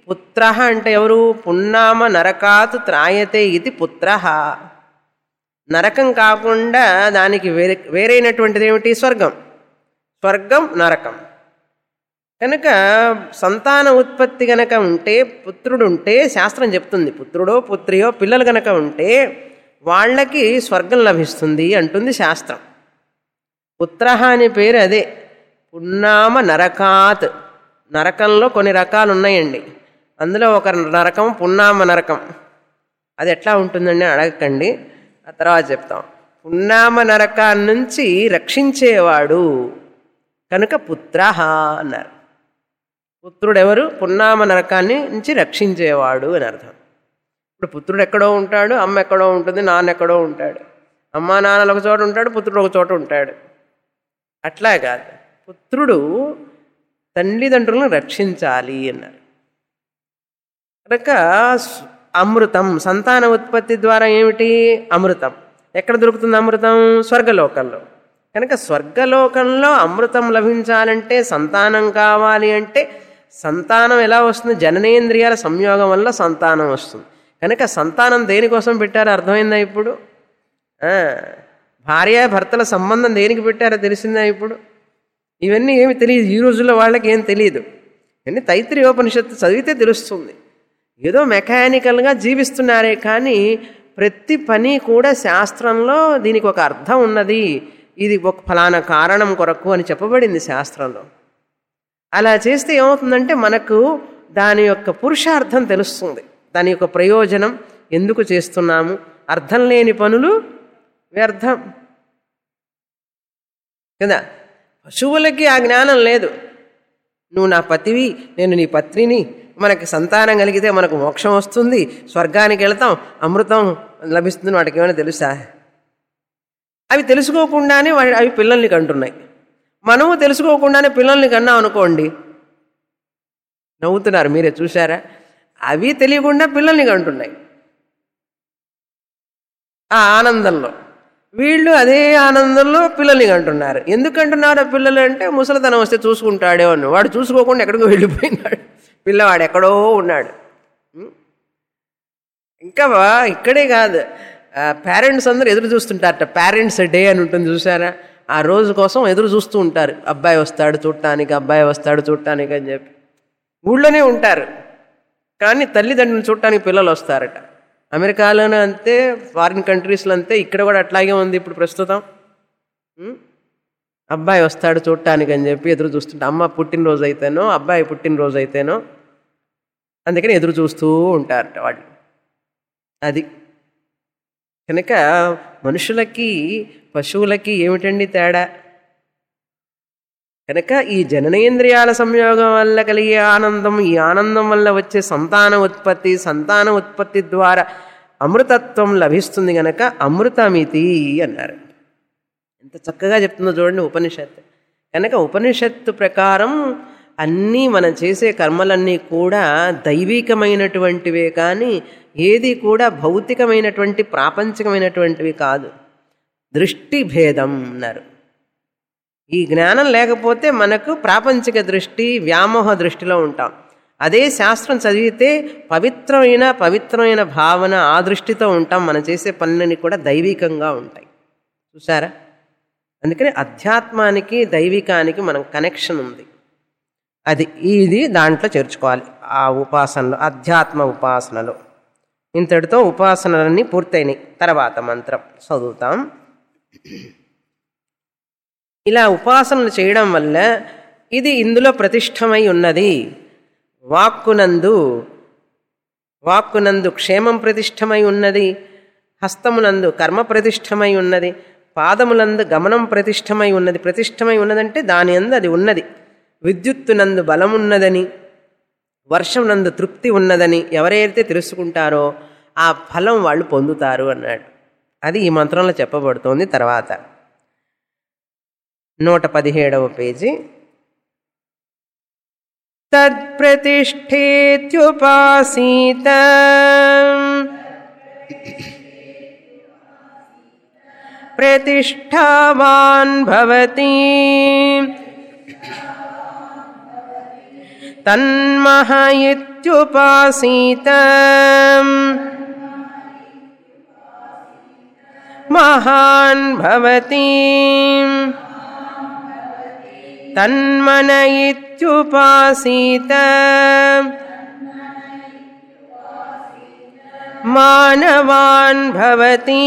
S1: పుత్ర అంటే ఎవరు పున్నామ నరకాత్ త్రాయతే ఇది పుత్ర నరకం కాకుండా దానికి వేరే వేరైనటువంటిది ఏమిటి స్వర్గం స్వర్గం నరకం కనుక సంతాన ఉత్పత్తి గనక ఉంటే పుత్రుడు ఉంటే శాస్త్రం చెప్తుంది పుత్రుడో పుత్రియో పిల్లలు గనక ఉంటే వాళ్ళకి స్వర్గం లభిస్తుంది అంటుంది శాస్త్రం పుత్ర అనే పేరు అదే పున్నామ నరకాత్ నరకంలో కొన్ని రకాలు ఉన్నాయండి అందులో ఒక నరకం పున్నామ నరకం అది ఎట్లా ఉంటుందండి అడగకండి ఆ తర్వాత చెప్తాం పున్నామ నరకాన్ని నుంచి రక్షించేవాడు కనుక పుత్ర అన్నారు పుత్రుడు ఎవరు పున్నామ నరకాన్ని నుంచి రక్షించేవాడు అని అర్థం ఇప్పుడు పుత్రుడు ఎక్కడో ఉంటాడు అమ్మ ఎక్కడో ఉంటుంది నాన్న ఎక్కడో ఉంటాడు అమ్మ నాన్నలు ఒక చోట ఉంటాడు పుత్రుడు ఒక చోట ఉంటాడు అట్లా కాదు పుత్రుడు తల్లిదండ్రులను రక్షించాలి అన్నారు కనుక స్- అమృతం సంతాన ఉత్పత్తి ద్వారా ఏమిటి అమృతం ఎక్కడ దొరుకుతుంది అమృతం స్వర్గలోకంలో కనుక స్వర్గలోకంలో అమృతం లభించాలంటే సంతానం కావాలి అంటే సంతానం ఎలా వస్తుంది జననేంద్రియాల సంయోగం వల్ల సంతానం వస్తుంది కనుక సంతానం దేనికోసం పెట్టారో అర్థమైందా ఇప్పుడు ఆ, భార్య భర్తల సంబంధం దేనికి పెట్టారో తెలిసిందా ఇప్పుడు ఇవన్నీ ఏమి తెలియదు ఈ రోజుల్లో వాళ్ళకి ఏం తెలియదు ఇవన్నీ తైత్రీయోపనిషత్తు చదివితే తెలుస్తుంది ఏదో మెకానికల్గా జీవిస్తున్నారే కానీ ప్రతి పని కూడా శాస్త్రంలో దీనికి ఒక అర్థం ఉన్నది ఇది ఒక ఫలానా కారణం కొరకు అని చెప్పబడింది శాస్త్రంలో అలా చేస్తే ఏమవుతుందంటే మనకు దాని యొక్క పురుషార్థం తెలుస్తుంది దాని యొక్క ప్రయోజనం ఎందుకు చేస్తున్నాము అర్థం లేని పనులు వ్యర్థం కదా పశువులకి ఆ జ్ఞానం లేదు నువ్వు నా పతివి నేను నీ పత్రిని మనకి సంతానం కలిగితే మనకు మోక్షం వస్తుంది స్వర్గానికి వెళ్తాం అమృతం లభిస్తుంది వాటికి ఏమైనా తెలుసా అవి తెలుసుకోకుండానే వా- అవి పిల్లల్ని కంటున్నాయి మనము తెలుసుకోకుండానే పిల్లల్ని కన్నాం అనుకోండి నవ్వుతున్నారు మీరే చూసారా అవి తెలియకుండా పిల్లల్ని కంటున్నాయి ఆ ఆనందంలో వీళ్ళు అదే ఆనందంలో పిల్లల్ని కంటున్నారు ఎందుకు అంటున్నారు ఆ పిల్లలు అంటే ముసలితనం వస్తే చూసుకుంటాడే అని వాడు చూసుకోకుండా ఎక్కడికో వెళ్ళిపోయినాడు పిల్లవాడు ఎక్కడో ఉన్నాడు ఉం? ఇంకా వా- ఇక్కడే కాదు పేరెంట్స్ అందరూ ఎదురు చూస్తుంటారట పేరెంట్స్ డే అని ఉంటుంది చూసారా ఆ రోజు కోసం ఎదురు చూస్తూ ఉంటారు అబ్బాయి వస్తాడు చూడటానికి అబ్బాయి వస్తాడు చూడటానికి అని చెప్పి ఊళ్ళోనే ఉంటారు కానీ తల్లిదండ్రులను చూడటానికి పిల్లలు వస్తారట అమెరికాలోనే అంతే ఫారిన్ కంట్రీస్లో అంతే ఇక్కడ కూడా అట్లాగే ఉంది ఇప్పుడు ప్రస్తుతం ఉం? అబ్బాయి వస్తాడు చూడటానికి అని చెప్పి ఎదురు చూస్తుంటా అమ్మ పుట్టినరోజు అయితేనో అబ్బాయి పుట్టినరోజు అయితేనో అందుకని ఎదురు చూస్తూ ఉంటారట వాళ్ళు అది కనుక మనుషులకి పశువులకి ఏమిటండి తేడా కనుక ఈ జననేంద్రియాల సంయోగం వల్ల కలిగే ఆనందం ఈ ఆనందం వల్ల వచ్చే సంతాన ఉత్పత్తి సంతాన ఉత్పత్తి ద్వారా అమృతత్వం లభిస్తుంది గనక అమృతమితి అన్నారు ఎంత చక్కగా చెప్తుందో చూడండి ఉపనిషత్తు కనుక ఉపనిషత్తు ప్రకారం అన్నీ మనం చేసే కర్మలన్నీ కూడా దైవికమైనటువంటివే కానీ ఏది కూడా భౌతికమైనటువంటి ప్రాపంచికమైనటువంటివి కాదు దృష్టి భేదం అన్నారు ఈ జ్ఞానం లేకపోతే మనకు ప్రాపంచిక దృష్టి వ్యామోహ దృష్టిలో ఉంటాం అదే శాస్త్రం చదివితే పవిత్రమైన పవిత్రమైన భావన ఆ దృష్టితో ఉంటాం మనం చేసే పనులన్నీ కూడా దైవికంగా ఉంటాయి చూసారా అందుకని అధ్యాత్మానికి దైవికానికి మనం కనెక్షన్ ఉంది అది ఇది దాంట్లో చేర్చుకోవాలి ఆ ఉపాసనలో అధ్యాత్మ ఉపాసనలో ఇంతటితో ఉపాసనలన్నీ పూర్తయినాయి తర్వాత మంత్రం చదువుతాం ఇలా ఉపాసనలు చేయడం వల్ల ఇది ఇందులో ప్రతిష్టమై ఉన్నది వాక్కునందు వాక్కునందు క్షేమం ప్రతిష్టమై ఉన్నది హస్తమునందు కర్మ ప్రతిష్టమై ఉన్నది పాదములందు గమనం ప్రతిష్టమై ఉన్నది ప్రతిష్టమై ఉన్నదంటే దాని అందు అది ఉన్నది విద్యుత్తునందు బలమున్నదని వర్షమునందు తృప్తి ఉన్నదని ఎవరైతే తెలుసుకుంటారో ఆ ఫలం వాళ్ళు పొందుతారు అన్నాడు అది ఈ మంత్రంలో చెప్పబడుతోంది తర్వాత నూట పదిహేడవ పేజీ తత్ప్రతిష్ఠేత్యుపాసీత ప్రతిష్టావాన్ భవతి తన్మహ ఇత్యుపాసీత మహాన్ భవతి తన్మన ఇత్యుపాసీత మానవాన్ భవతి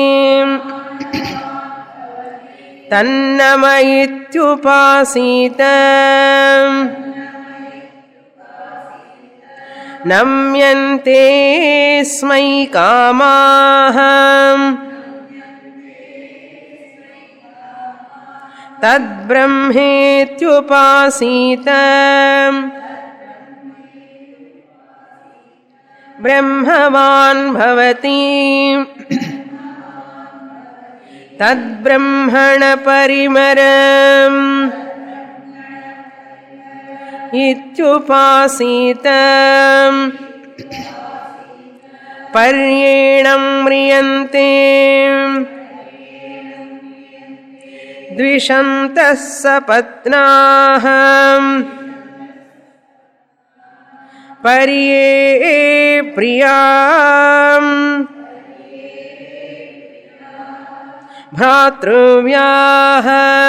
S1: తన్నమ ఇత్యుపాసీత నమ్యంతే స్మై కామాః తద్బ్రహ్మేత్యుపాసీత బ్రహ్మవాన్ భవతి తద్బ్రహ్మణ పరిమరం ఇత్యుపాసీత పర్యేణం మ్రియంతే ద్విషन्तः सपत्नाः पर्ये प्रियाम् भ्रातृव्याः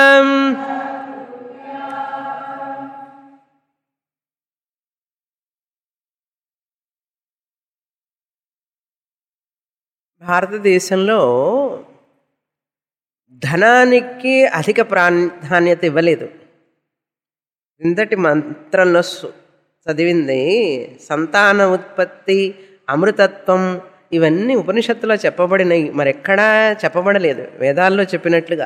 S1: భారతదేశంలో ధనానికి అధిక ప్రాధాన్యత ఇవ్వలేదు ఇంతటి మంత్రంలో సు- చదివింది సంతాన ఉత్పత్తి అమృతత్వం ఇవన్నీ ఉపనిషత్తులో చెప్పబడినవి మరెక్కడా చెప్పబడలేదు వేదాల్లో చెప్పినట్లుగా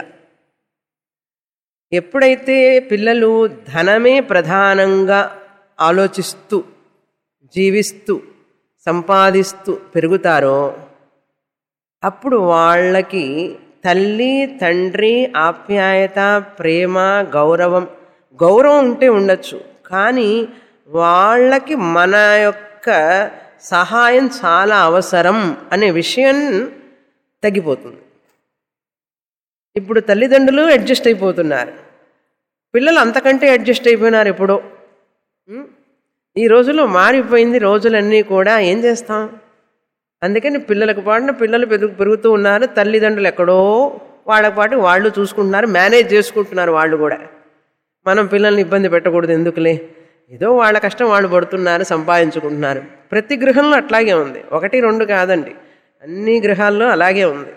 S1: ఎప్పుడైతే పిల్లలు ధనమే ప్రధానంగా ఆలోచిస్తూ జీవిస్తూ సంపాదిస్తూ పెరుగుతారో అప్పుడు వాళ్ళకి తల్లి తండ్రి ఆప్యాయత ప్రేమ గౌరవం గౌరవం ఉంటే ఉండొచ్చు కానీ వాళ్ళకి మన యొక్క సహాయం చాలా అవసరం అనే విషయం తగ్గిపోతుంది ఇప్పుడు తల్లిదండ్రులు అడ్జస్ట్ అయిపోతున్నారు పిల్లలు అంతకంటే అడ్జస్ట్ అయిపోయినారు ఎప్పుడో ఉం? ఈ రోజుల్లో మారిపోయింది రోజులన్నీ కూడా ఏం చేస్తాం అందుకని పిల్లలకు పాటున పిల్లలు పెరుగు పెరుగుతూ ఉన్నారు తల్లిదండ్రులు ఎక్కడో వాళ్ళ పాటు వాళ్ళు చూసుకుంటున్నారు మేనేజ్ చేసుకుంటున్నారు వాళ్ళు కూడా మనం పిల్లల్ని ఇబ్బంది పెట్టకూడదు ఎందుకులే ఏదో వాళ్ళ కష్టం వాళ్ళు పడుతున్నారు సంపాదించుకుంటున్నారు ప్రతి గృహంలో అట్లాగే ఉంది ఒకటి రెండు కాదండి అన్ని గృహాల్లో అలాగే ఉంది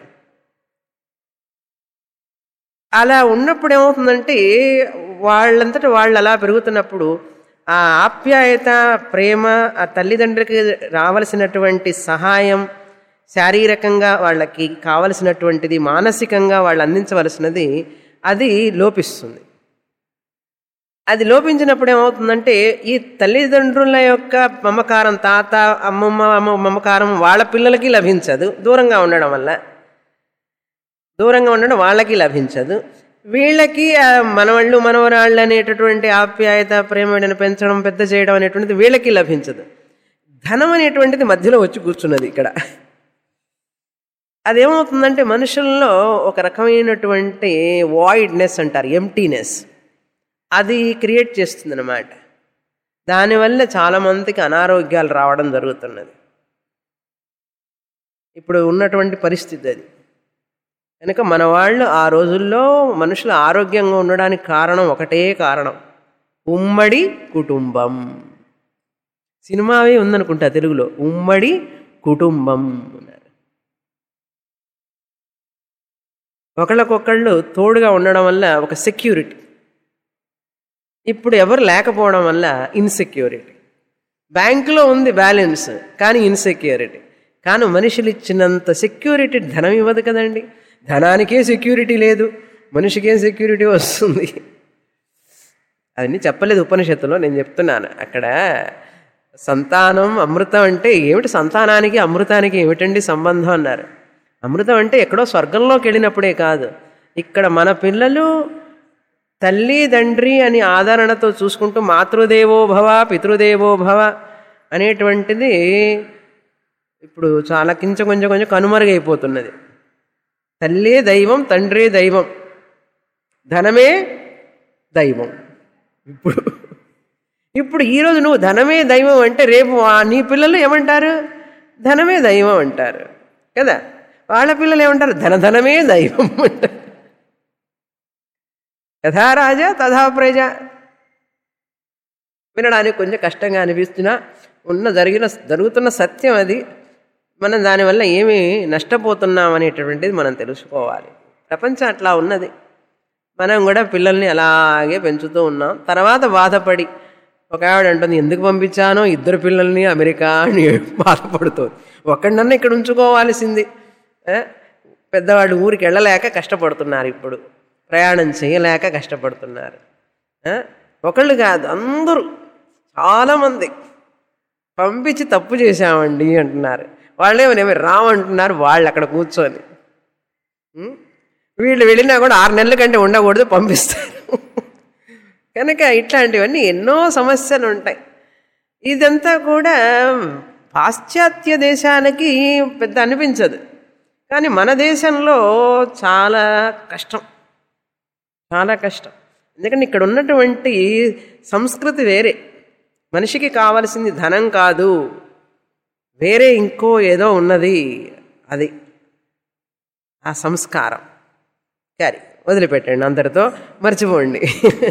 S1: అలా ఉన్నప్పుడు ఏమవుతుందంటే వాళ్ళంతట వాళ్ళు అలా పెరుగుతున్నప్పుడు ఆ ఆప్యాయత ప్రేమ ఆ తల్లిదండ్రులకి రావలసినటువంటి సహాయం శారీరకంగా వాళ్ళకి కావలసినటువంటిది మానసికంగా వాళ్ళు అందించవలసినది అది లోపిస్తుంది అది లోపించినప్పుడు ఏమవుతుందంటే ఈ తల్లిదండ్రుల యొక్క మమకారం తాత అమ్మమ్మ అమ్మ మమకారం వాళ్ళ పిల్లలకి లభించదు దూరంగా ఉండడం వల్ల దూరంగా ఉండడం వాళ్ళకి లభించదు వీళ్ళకి ఆ మనవాళ్ళు మనవరాళ్ళు అనేటటువంటి ఆప్యాయత ప్రేమని పెంచడం పెద్ద చేయడం అనేటువంటిది వీళ్ళకి లభించదు ధనం అనేటువంటిది మధ్యలో వచ్చి కూర్చున్నది ఇక్కడ అదేమవుతుందంటే మనుషుల్లో ఒక రకమైనటువంటి వాయిడ్నెస్ అంటారు ఎంటీనెస్ అది క్రియేట్ చేస్తుంది అనమాట దానివల్ల చాలామందికి అనారోగ్యాలు రావడం జరుగుతున్నది ఇప్పుడు ఉన్నటువంటి పరిస్థితి అది కనుక మన వాళ్ళు ఆ రోజుల్లో మనుషులు ఆరోగ్యంగా ఉండడానికి కారణం ఒకటే కారణం ఉమ్మడి కుటుంబం సినిమావే ఉందనుకుంటా తెలుగులో ఉమ్మడి కుటుంబం అన్నారు ఒకళ్ళకొకళ్ళు తోడుగా ఉండడం వల్ల ఒక సెక్యూరిటీ ఇప్పుడు ఎవరు లేకపోవడం వల్ల ఇన్సెక్యూరిటీ బ్యాంకులో ఉంది బ్యాలెన్స్ కానీ ఇన్సెక్యూరిటీ కానీ మనుషులు ఇచ్చినంత సెక్యూరిటీ ధనం ఇవ్వదు కదండి ధనానికే సెక్యూరిటీ లేదు మనిషికే సెక్యూరిటీ వస్తుంది అవన్నీ చెప్పలేదు ఉపనిషత్తులో నేను చెప్తున్నాను అక్కడ సంతానం అమృతం అంటే ఏమిటి సంతానానికి అమృతానికి ఏమిటండి సంబంధం అన్నారు అమృతం అంటే ఎక్కడో స్వర్గంలోకి వెళ్ళినప్పుడే కాదు ఇక్కడ మన పిల్లలు తల్లి తండ్రి అని ఆదరణతో చూసుకుంటూ మాతృదేవో భవ పితృదేవో భవ అనేటువంటిది ఇప్పుడు చాలా కించ కొంచెం కొంచెం కనుమరుగైపోతున్నది తల్లే దైవం తండ్రే దైవం ధనమే దైవం ఇప్పుడు ఇప్పుడు ఈరోజు నువ్వు ధనమే దైవం అంటే రేపు ఆ- నీ పిల్లలు ఏమంటారు ధనమే దైవం అంటారు కదా వాళ్ళ పిల్లలు ఏమంటారు ధనధనమే దైవం అంటారు యథా రాజా తథా ప్రజ వినడానికి కొంచెం కష్టంగా అనిపిస్తున్నా ఉన్న జరిగిన జరుగుతున్న సత్యం అది మనం దానివల్ల ఏమి నష్టపోతున్నాం అనేటటువంటిది మనం తెలుసుకోవాలి ప్రపంచం అట్లా ఉన్నది మనం కూడా పిల్లల్ని అలాగే పెంచుతూ ఉన్నాం తర్వాత బాధపడి ఒక ఆవిడ అంటుంది ఎందుకు పంపించానో ఇద్దరు పిల్లల్ని అమెరికా అని బాధపడుతుంది ఒక్కడన్నా ఇక్కడ ఉంచుకోవాల్సింది ఆ? పెద్దవాళ్ళు ఊరికి వెళ్ళలేక కష్టపడుతున్నారు ఇప్పుడు ప్రయాణం చేయలేక కష్టపడుతున్నారు ఆ? ఒకళ్ళు కాదు అందరూ చాలామంది పంపించి తప్పు చేశామండి అంటున్నారు వాళ్ళేమో రామంటున్నారు వాళ్ళు అక్కడ కూర్చొని ఉం? వీళ్ళు వెళ్ళినా కూడా ఆరు నెలల కంటే ఉండకూడదు పంపిస్తారు కనుక ఇట్లాంటివన్నీ ఎన్నో సమస్యలు ఉంటాయి ఇదంతా కూడా పాశ్చాత్య దేశాలకి పెద్ద అనిపించదు కానీ మన దేశంలో చాలా కష్టం చాలా కష్టం ఎందుకంటే ఇక్కడ ఉన్నటువంటి సంస్కృతి వేరే మనిషికి కావలసింది ధనం కాదు వేరే ఇంకో ఏదో ఉన్నది అది ఆ సంస్కారం క్యారీ వదిలిపెట్టండి అందరితో మర్చిపోండి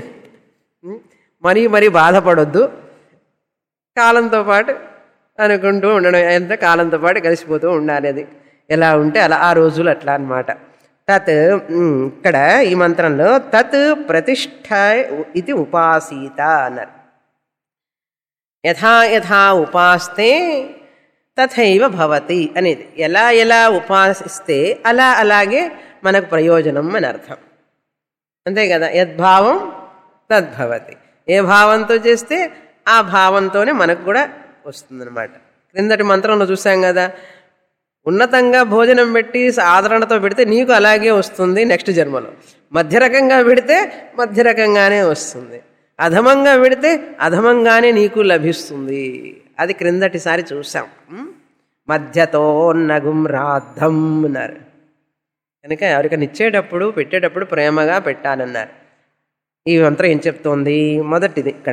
S1: మరీ మరీ బాధపడొద్దు కాలంతో పాటు అనుకుంటూ ఉండడం ఎంత కాలంతో పాటు కలిసిపోతూ ఉండాలి అది ఎలా ఉంటే అలా ఆ రోజులు అట్లా అన్నమాట తత్ ఉమ్, ఇక్కడ ఈ మంత్రంలో తత్ ప్రతిష్ట ఇది ఉపాసీత అన్నారు యథా యథా ఉపాస్తే తథైవ భవతి అనేది ఎలా ఎలా ఉపాసిస్తే అలా అలాగే మనకు ప్రయోజనం అని అర్థం అంతే కదా యద్భావం తద్భవతి ఏ భావంతో చేస్తే ఆ భావంతోనే మనకు కూడా వస్తుందన్నమాట క్రిందటి మంత్రంలో చూసాం కదా ఉన్నతంగా భోజనం పెట్టి ఆదరణతో పెడితే నీకు అలాగే వస్తుంది నెక్స్ట్ జన్మలో మధ్య రకంగా పెడితే మధ్య రకంగానే వస్తుంది అధమంగా పెడితే అధమంగానే నీకు లభిస్తుంది అది క్రిందటిసారి చూసాం ఉం? మధ్యతో నగుం రాద్ధం అన్నారు కనుక ఎవరికైనా ఇచ్చేటప్పుడు పెట్టేటప్పుడు ప్రేమగా పెట్టాలన్నారు ఈ మంత్రం ఏం చెప్తోంది మొదటిది ఇక్కడ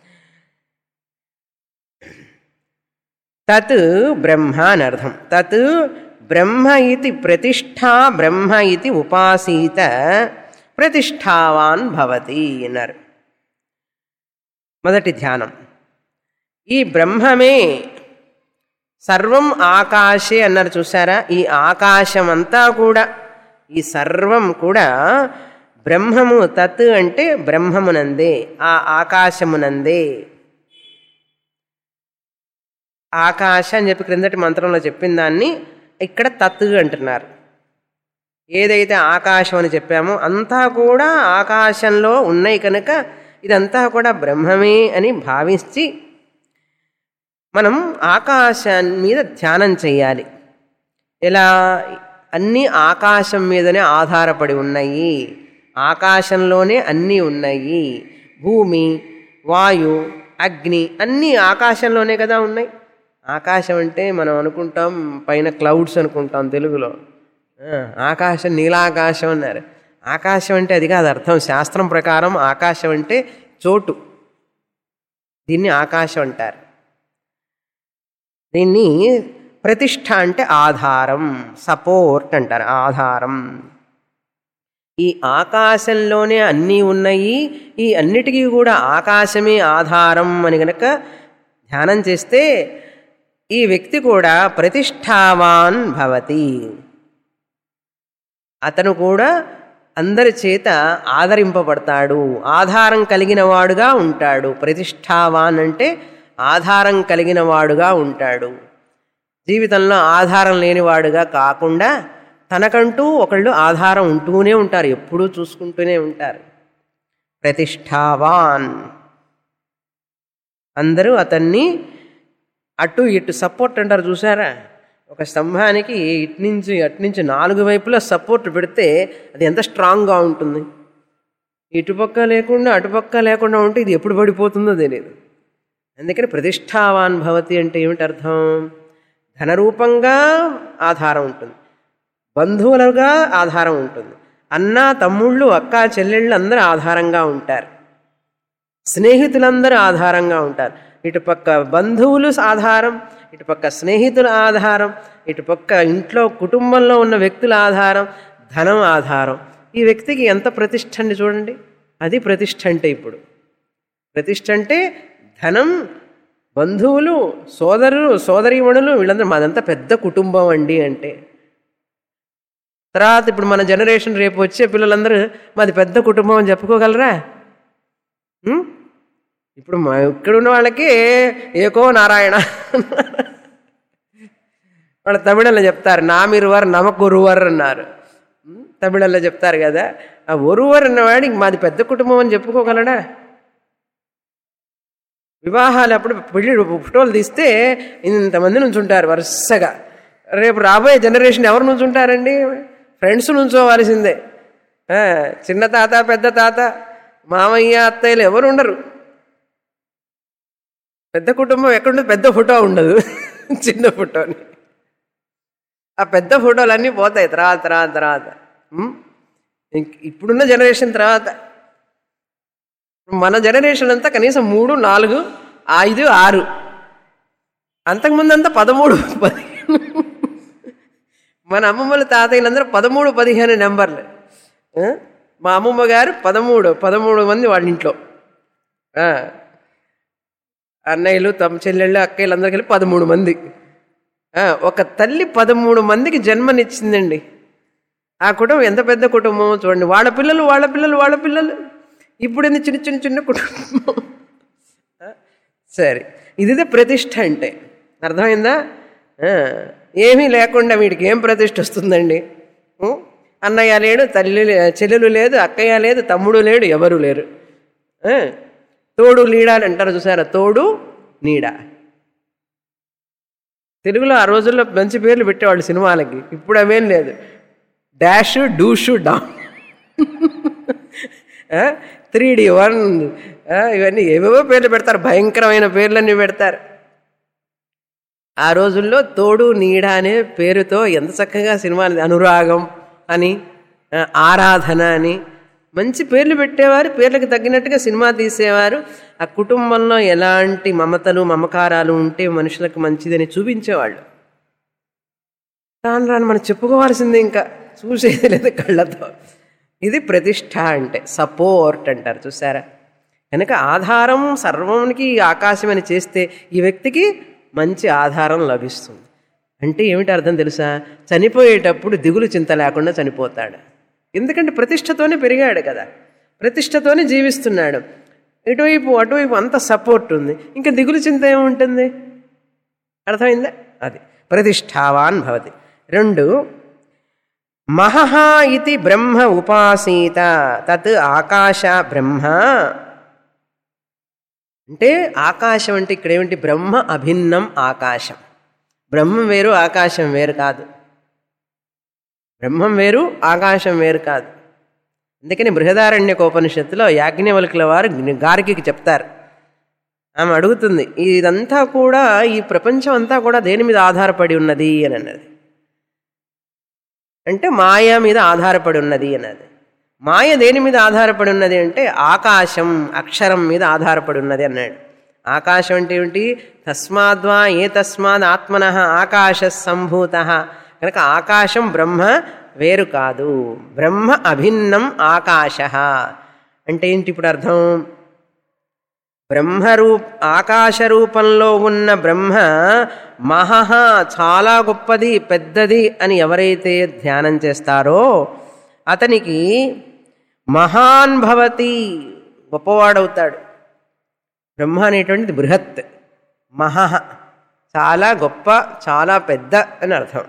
S1: తత్ బ్రహ్మ అని అర్థం తత్ బ్రహ్మ ఇది ప్రతిష్ఠా బ్రహ్మ ఇది ఉపాసీత ప్రతిష్ఠావాన్ భవతి అన్నారు మొదటి ధ్యానం ఈ బ్రహ్మమే సర్వం ఆకాశే అన్నారు చూసారా ఈ ఆకాశం అంతా కూడా ఈ సర్వం కూడా బ్రహ్మము తత్ అంటే బ్రహ్మమునందే ఆ ఆకాశమునందే ఆకాశ అని చెప్పి క్రిందటి మంత్రంలో చెప్పిన దాన్ని ఇక్కడ తత్ అంటున్నారు ఏదైతే ఆకాశం అని చెప్పామో అంతా కూడా ఆకాశంలో ఉన్నాయి కనుక ఇదంతా కూడా బ్రహ్మమే అని భావించి మనం ఆకాశాన్ని మీద ధ్యానం చేయాలి ఎలా అన్నీ ఆకాశం మీదనే ఆధారపడి ఉన్నాయి ఆకాశంలోనే అన్నీ ఉన్నాయి భూమి వాయు అగ్ని అన్నీ ఆకాశంలోనే కదా ఉన్నాయి ఆకాశం అంటే మనం అనుకుంటాం పైన క్లౌడ్స్ అనుకుంటాం తెలుగులో ఆ, ఆకాశం నీలాకాశం అన్నారు ఆకాశం అంటే అది కాదు అర్థం శాస్త్రం ప్రకారం ఆకాశం అంటే చోటు దీన్ని ఆకాశం అంటారు దీన్ని ప్రతిష్ఠ అంటే ఆధారం సపోర్ట్ అంటారు ఆధారం ఈ ఆకాశంలోనే అన్నీ ఉన్నాయి ఈ అన్నిటికీ కూడా ఆకాశమే ఆధారం అని గనక ధ్యానం చేస్తే ఈ వ్యక్తి కూడా ప్రతిష్టావాన్ భవతి అతను కూడా అందరి చేత ఆదరింపబడతాడు ఆధారం కలిగిన వాడుగా ఉంటాడు ప్రతిష్టావాన్ అంటే ఆధారం కలిగిన వాడుగా ఉంటాడు జీవితంలో ఆధారం లేనివాడుగా కాకుండా తనకంటూ ఒకళ్ళు ఆధారం ఉంటూనే ఉంటారు ఎప్పుడూ చూసుకుంటూనే ఉంటారు ప్రతిష్టావాన్ అందరూ అతన్ని అటు ఇటు సపోర్ట్ అంటారు చూసారా ఒక స్తంభానికి ఇటు నుంచి అటు నుంచి నాలుగు వైపులా సపోర్ట్ పెడితే అది ఎంత స్ట్రాంగ్గా ఉంటుంది ఇటుపక్క లేకుండా అటుపక్క లేకుండా ఉంటే ఇది ఎప్పుడు పడిపోతుందో తెలియదు అందుకని ప్రతిష్టావాన్ భవతి అంటే ఏమిటి అర్థం ధనరూపంగా ఆధారం ఉంటుంది బంధువులుగా ఆధారం ఉంటుంది అన్న తమ్ముళ్ళు అక్క చెల్లెళ్ళు అందరూ ఆధారంగా ఉంటారు స్నేహితులందరూ ఆధారంగా ఉంటారు ఇటుపక్క బంధువులు ఆధారం ఇటుపక్క స్నేహితుల ఆధారం ఇటుపక్క ఇంట్లో కుటుంబంలో ఉన్న వ్యక్తుల ఆధారం ధనం ఆధారం ఈ వ్యక్తికి ఎంత ప్రతిష్ఠ అండి చూడండి అది ప్రతిష్ఠ అంటే ఇప్పుడు ప్రతిష్ఠ అంటే ధనం బంధువులు సోదరులు సోదరీమణులు వీళ్ళందరూ మాదంతా పెద్ద కుటుంబం అండి అంటే తర్వాత ఇప్పుడు మన జనరేషన్ రేపు వచ్చే పిల్లలందరూ మాది పెద్ద కుటుంబం అని చెప్పుకోగలరా ఉం? ఇప్పుడు మా ఇక్కడ ఉన్న వాళ్ళకి ఏకో నారాయణ వాళ్ళు తమిళంలో చెప్తారు నామిరువర్ నమకురువర్ అన్నారు ఉం? తమిళంలో చెప్తారు కదా ఆ ఒరువర్ అన్నవాడు ఇంక మాది పెద్ద కుటుంబం అని చెప్పుకోగలడా వివాహాలు అప్పుడు పెళ్లి ఫోటోలు తీస్తే ఇంతమంది నుంచుంటారు వరుసగా రేపు రాబోయే జనరేషన్ ఎవరు నుంచుంటారండి ఫ్రెండ్స్ నుంచోవాల్సిందే ఆ, చిన్న తాత పెద్ద తాత మామయ్య అత్తయ్యలు ఎవరు ఉండరు పెద్ద కుటుంబం ఎక్కడుండదు పెద్ద ఫోటో ఉండదు చిన్న ఫోటోని ఆ పెద్ద ఫోటోలన్నీ పోతాయి తర్వాత తర్వాత తర్వాత ఉం? ఇంక- ఇప్పుడున్న జనరేషన్ తర్వాత మన జనరేషన్ అంతా కనీసం మూడు నాలుగు ఐదు ఆరు అంతకుముందు అంతా పదమూడు పదిహేను మన అమ్మమ్మల తాతయ్యలందరూ పదమూడు పదిహేను నెంబర్లు ఆ? మా అమ్మమ్మ గారు పదమూడు పదమూడు మంది వాళ్ళ ఇంట్లో ఆ. అన్నయ్యలు తమ చెల్లెళ్ళు అక్కయ్యలు అందరికి కలిపి పదమూడు మంది ఆ, ఒక తల్లి పదమూడు మందికి జన్మనిచ్చిందండి ఆ కుటుంబం ఎంత పెద్ద కుటుంబం చూడండి వాళ్ళ పిల్లలు వాళ్ళ పిల్లలు వాళ్ళ పిల్లలు ఇప్పుడు ఏంది చిన్న చిన్న చిన్న కుటుంబం ఆ, సరే ఇదిదే ప్రతిష్ట అంటే అర్థమైందా ఆ, ఏమీ లేకుండా వీడికి ఏం ప్రతిష్ట వస్తుందండి ఉం? అన్నయ్య లేడు తల్లి లే- చెల్లెలు లేదు అక్కయ్య లేదు తమ్ముడు లేడు ఎవరు లేరు ఆ, తోడు లీడాలు అంటారు చూసారా తోడు నీడ తెలుగులో ఆ రోజుల్లో మంచి పేర్లు పెట్టేవాళ్ళు సినిమాలకి ఇప్పుడు అవేం లేదు డాష్ డూషు డామ్ త్రీ డి వన్ ఇవన్నీ ఏవేవో పేర్లు పెడతారు భయంకరమైన పేర్లన్నీ పెడతారు ఆ రోజుల్లో తోడు నీడ అనే పేరుతో ఎంత చక్కగా సినిమాలు అనురాగం అని ఆ, ఆరాధన అని మంచి పేర్లు పెట్టేవారు పేర్లకు తగ్గినట్టుగా సినిమా తీసేవారు ఆ కుటుంబంలో ఎలాంటి మమతలు మమకారాలు ఉంటే మనుషులకు మంచిదని చూపించేవాళ్ళు రాను రాను మనం చెప్పుకోవాల్సిందే ఇంకా చూసేది లేదు కళ్ళతో ఇది ప్రతిష్ట అంటే సపోర్ట్ అంటారు చూసారా కనుక ఆధారం సర్వానికి ఆకాశం అని చేస్తే ఈ వ్యక్తికి మంచి ఆధారం లభిస్తుంది అంటే ఏమిటి అర్థం తెలుసా చనిపోయేటప్పుడు దిగులు చింత లేకుండా చనిపోతాడు ఎందుకంటే ప్రతిష్టతోనే పెరిగాడు కదా ప్రతిష్టతోనే జీవిస్తున్నాడు ఇటువైపు అటువైపు అంత సపోర్ట్ ఉంది ఇంకా దిగులు చింత ఏముంటుంది అర్థమైందా అది ప్రతిష్టావాన్ భవతి రెండు మహః ఇది బ్రహ్మ ఉపాసీత తత్ ఆకాశ బ్రహ్మ అంటే ఆకాశం అంటే ఇక్కడ ఏమిటి బ్రహ్మ అభిన్నం ఆకాశం బ్రహ్మం వేరు ఆకాశం వేరు కాదు బ్రహ్మం వేరు ఆకాశం వేరు కాదు అందుకని బృహదారణ్యకోపనిషత్తులో యాజ్ఞవల్కుల వారు గారికి చెప్తారు ఆమె అడుగుతుంది ఇదంతా కూడా ఈ ప్రపంచం అంతా కూడా దేని మీద ఆధారపడి ఉన్నది అని అన్నది అంటే మాయ మీద ఆధారపడి ఉన్నది అన్నది మాయ దేని మీద ఆధారపడి ఉన్నది అంటే ఆకాశం అక్షరం మీద ఆధారపడి ఉన్నది అన్నాడు ఆకాశం అంటే ఏమిటి తస్మాద్వా ఏ తస్మాద్ ఆత్మన ఆకాశ సంభూత కనుక ఆకాశం బ్రహ్మ వేరు కాదు బ్రహ్మ అభిన్నం ఆకాశ అంటే ఏంటి ఇప్పుడు అర్థం బ్రహ్మరూప్ ఆకాశ రూపంలో ఉన్న బ్రహ్మ మహః చాలా గొప్పది పెద్దది అని ఎవరైతే ధ్యానం చేస్తారో అతనికి మహాన్ భవతి గొప్పవాడవుతాడు బ్రహ్మ అనేటువంటిది బృహత్ మహః చాలా గొప్ప చాలా పెద్ద అని అర్థం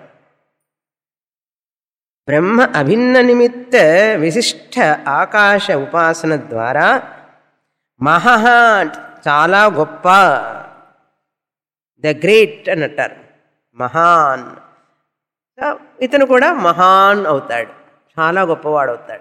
S1: బ్రహ్మ అభిన్న నిమిత్త విశిష్ట ఆకాశ ఉపాసన ద్వారా మహః చాలా గొప్ప ద గ్రేట్ అని అంటారు మహాన్ సో ఇతను కూడా మహాన్ అవుతాడు చాలా గొప్పవాడు అవుతాడు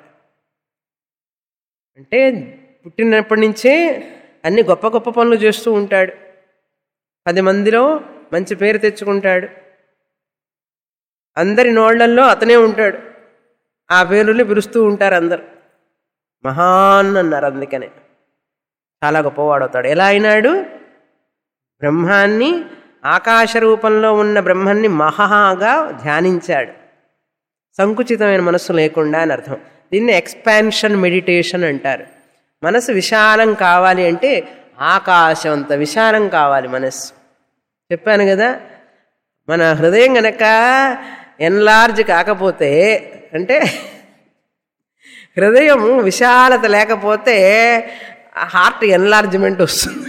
S1: అంటే పుట్టినప్పటి నుంచే అన్ని గొప్ప గొప్ప పనులు చేస్తూ ఉంటాడు పది మందిలో మంచి పేరు తెచ్చుకుంటాడు అందరి నోళ్లల్లో అతనే ఉంటాడు ఆ పేరుని పిలుస్తూ ఉంటారు అందరు మహాన్ అన్నారు అందుకనే చాలా గొప్పవాడవుతాడు ఎలా అయినాడు బ్రహ్మాన్ని ఆకాశ రూపంలో ఉన్న బ్రహ్మాన్ని మహాగా ధ్యానించాడు సంకుచితమైన మనస్సు లేకుండా అని అర్థం దీన్ని ఎక్స్పాన్షన్ మెడిటేషన్ అంటారు మనసు విశాలం కావాలి అంటే ఆకాశం అంత విశాలం కావాలి మనస్సు చెప్పాను కదా మన హృదయం గనక ఎన్లార్జ్ కాకపోతే అంటే హృదయం విశాలత లేకపోతే హార్ట్ ఎన్లార్జ్మెంట్ వస్తుంది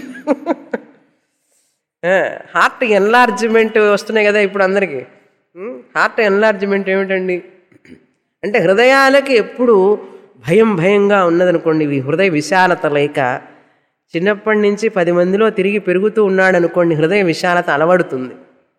S1: హార్ట్ ఎన్లార్జ్మెంట్ వస్తున్నాయి కదా ఇప్పుడు అందరికీ హార్ట్ ఎన్లార్జ్మెంట్ ఏమిటండి అంటే హృదయాలకి ఎప్పుడు భయం భయంగా ఉన్నదనుకోండి ఈ హృదయ విశాలత లేక చిన్నప్పటి నుంచి పది మందిలో తిరిగి పెరుగుతూ ఉన్నాడు అనుకోండి హృదయ విశాలత అలవడుతుంది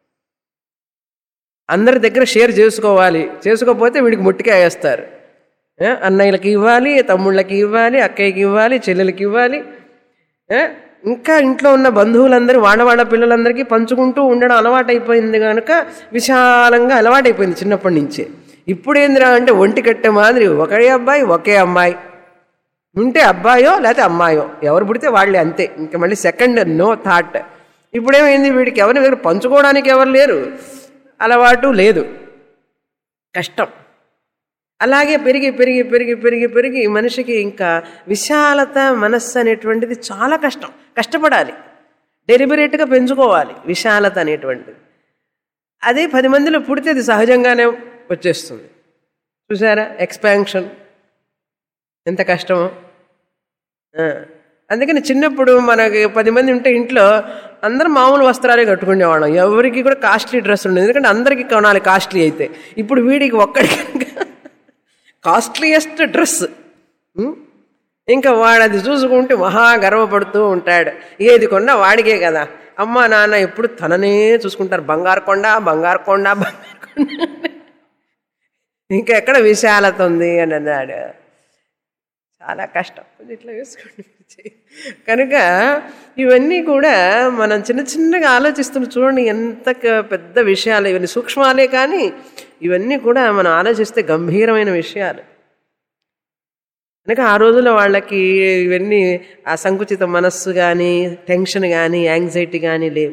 S1: అందరి దగ్గర షేర్ చేసుకోవాలి చేసుకోకపోతే వీడికి ముట్టికాయ వేస్తారు ఏ? అన్నయ్యలకి ఇవ్వాలి తమ్ముళ్ళకి ఇవ్వాలి అక్కయ్యకి ఇవ్వాలి చెల్లెలకి ఇవ్వాలి ఏ? ఇంకా ఇంట్లో ఉన్న బంధువులందరూ వాళ్ళ వాళ్ళ పిల్లలందరికీ పంచుకుంటూ ఉండడం అలవాటైపోయింది కనుక విశాలంగా అలవాటైపోయింది చిన్నప్పటి నుంచే ఇప్పుడు ఏందిరా అంటే ఒంటి కట్టే మాదిరి ఒకే అబ్బాయి ఒకే అమ్మాయి ఉంటే అబ్బాయో లేకపోతే అమ్మాయో ఎవరు పుడితే వాళ్ళే అంతే ఇంకా మళ్ళీ సెకండ్ నో థాట్ ఇప్పుడేమైంది వీడికి ఎవరిని వేరు పంచుకోవడానికి ఎవరు లేరు అలవాటు లేదు కష్టం అలాగే పెరిగి పెరిగి పెరిగి పెరిగి పెరిగి మనిషికి ఇంకా విశాలత మనస్సు అనేటువంటిది చాలా కష్టం కష్టపడాలి డెలిబరేట్గా పెంచుకోవాలి విశాలత అనేటువంటిది అదే పది మందిలో పుడితే అది సహజంగానే వచ్చేస్తుంది చూసారా ఎక్స్పాన్షన్ ఎంత కష్టమో ఆ, అందుకని చిన్నప్పుడు మనకి పది మంది ఉంటే ఇంట్లో అందరం మామూలు వస్త్రాలే కట్టుకునేవాళ్ళం ఎవరికి కూడా కాస్ట్లీ డ్రెస్ ఉండదు ఎందుకంటే అందరికీ కొనాలి కాస్ట్లీ అయితే ఇప్పుడు వీడికి ఒక్కడికి కాస్ట్లీయెస్ట్ డ్రెస్ ఇంకా వాడు అది చూసుకుంటే మహా గర్వపడుతూ ఉంటాడు ఏది కొన్నా వాడికే కదా అమ్మ నాన్న ఎప్పుడు తననే చూసుకుంటారు బంగారు కొండ బంగారు కొండ బంగారు కొండ ఇంకా ఎక్కడ విశాలత ఉంది అని అన్నాడు చాలా కష్టం కొంచెం ఇట్లా వేసుకోండి కనుక ఇవన్నీ కూడా మనం చిన్న చిన్నగా ఆలోచిస్తున్న చూడండి ఎంత క- పెద్ద విషయాలు ఇవన్నీ సూక్ష్మాలే కానీ ఇవన్నీ కూడా మనం ఆలోచిస్తే గంభీరమైన విషయాలు కనుక ఆ రోజుల్లో వాళ్ళకి ఇవన్నీ ఆ సంకుచిత మనస్సు కానీ టెన్షన్ కానీ యాంగ్జైటీ కానీ లేవు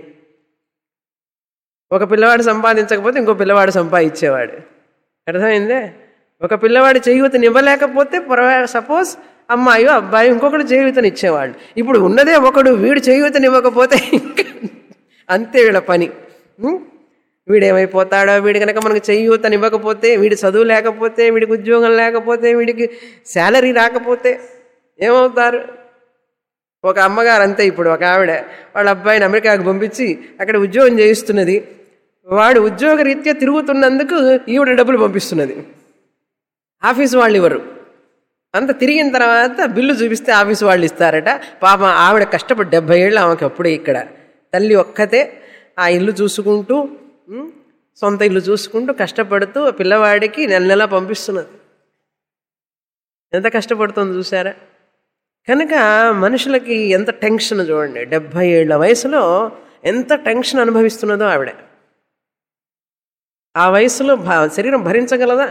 S1: ఒక పిల్లవాడు సంపాదించకపోతే ఇంకో పిల్లవాడు సంపాదించేవాడు అర్థమైందే ఒక పిల్లవాడి చేయూతని ఇవ్వలేకపోతే సపోజ్ అమ్మాయో అబ్బాయి ఇంకొకడు చేయూతని ఇచ్చేవాళ్ళు ఇప్పుడు ఉన్నదే ఒకడు వీడు చేయూతని ఇవ్వకపోతే ఇంకా అంతే వీళ్ళ పని ఉం? వీడేమైపోతాడో వీడు కనుక మనకు చేయూతని ఇవ్వకపోతే వీడి చదువు లేకపోతే వీడికి ఉద్యోగం లేకపోతే వీడికి శాలరీ రాకపోతే ఏమవుతారు ఒక అమ్మగారు అంతే ఇప్పుడు ఒక ఆవిడ వాళ్ళ అబ్బాయిని అమెరికాకు పంపించి అక్కడ ఉద్యోగం చేయిస్తున్నది వాడు ఉద్యోగ రీత్యా తిరుగుతున్నందుకు ఈవిడ డబ్బులు పంపిస్తున్నది ఆఫీస్ వాళ్ళు ఇవ్వరు అంత తిరిగిన తర్వాత బిల్లు చూపిస్తే ఆఫీస్ వాళ్ళు ఇస్తారట పాపం ఆవిడ కష్టపడి డెబ్బై ఏళ్ళు ఆమెకి అప్పుడే ఇక్కడ తల్లి ఒక్కతే ఆ ఇల్లు చూసుకుంటూ ఉం, సొంత ఇల్లు చూసుకుంటూ కష్టపడుతూ ఆ పిల్లవాడికి నెల నెల పంపిస్తున్నది ఎంత కష్టపడుతుందో చూసారా కనుక మనుషులకి ఎంత టెన్షన్ చూడండి డెబ్భై ఏళ్ల వయసులో ఎంత టెన్షన్ అనుభవిస్తున్నదో ఆవిడ ఆ వయసులో భ- శరీరం భరించగలదా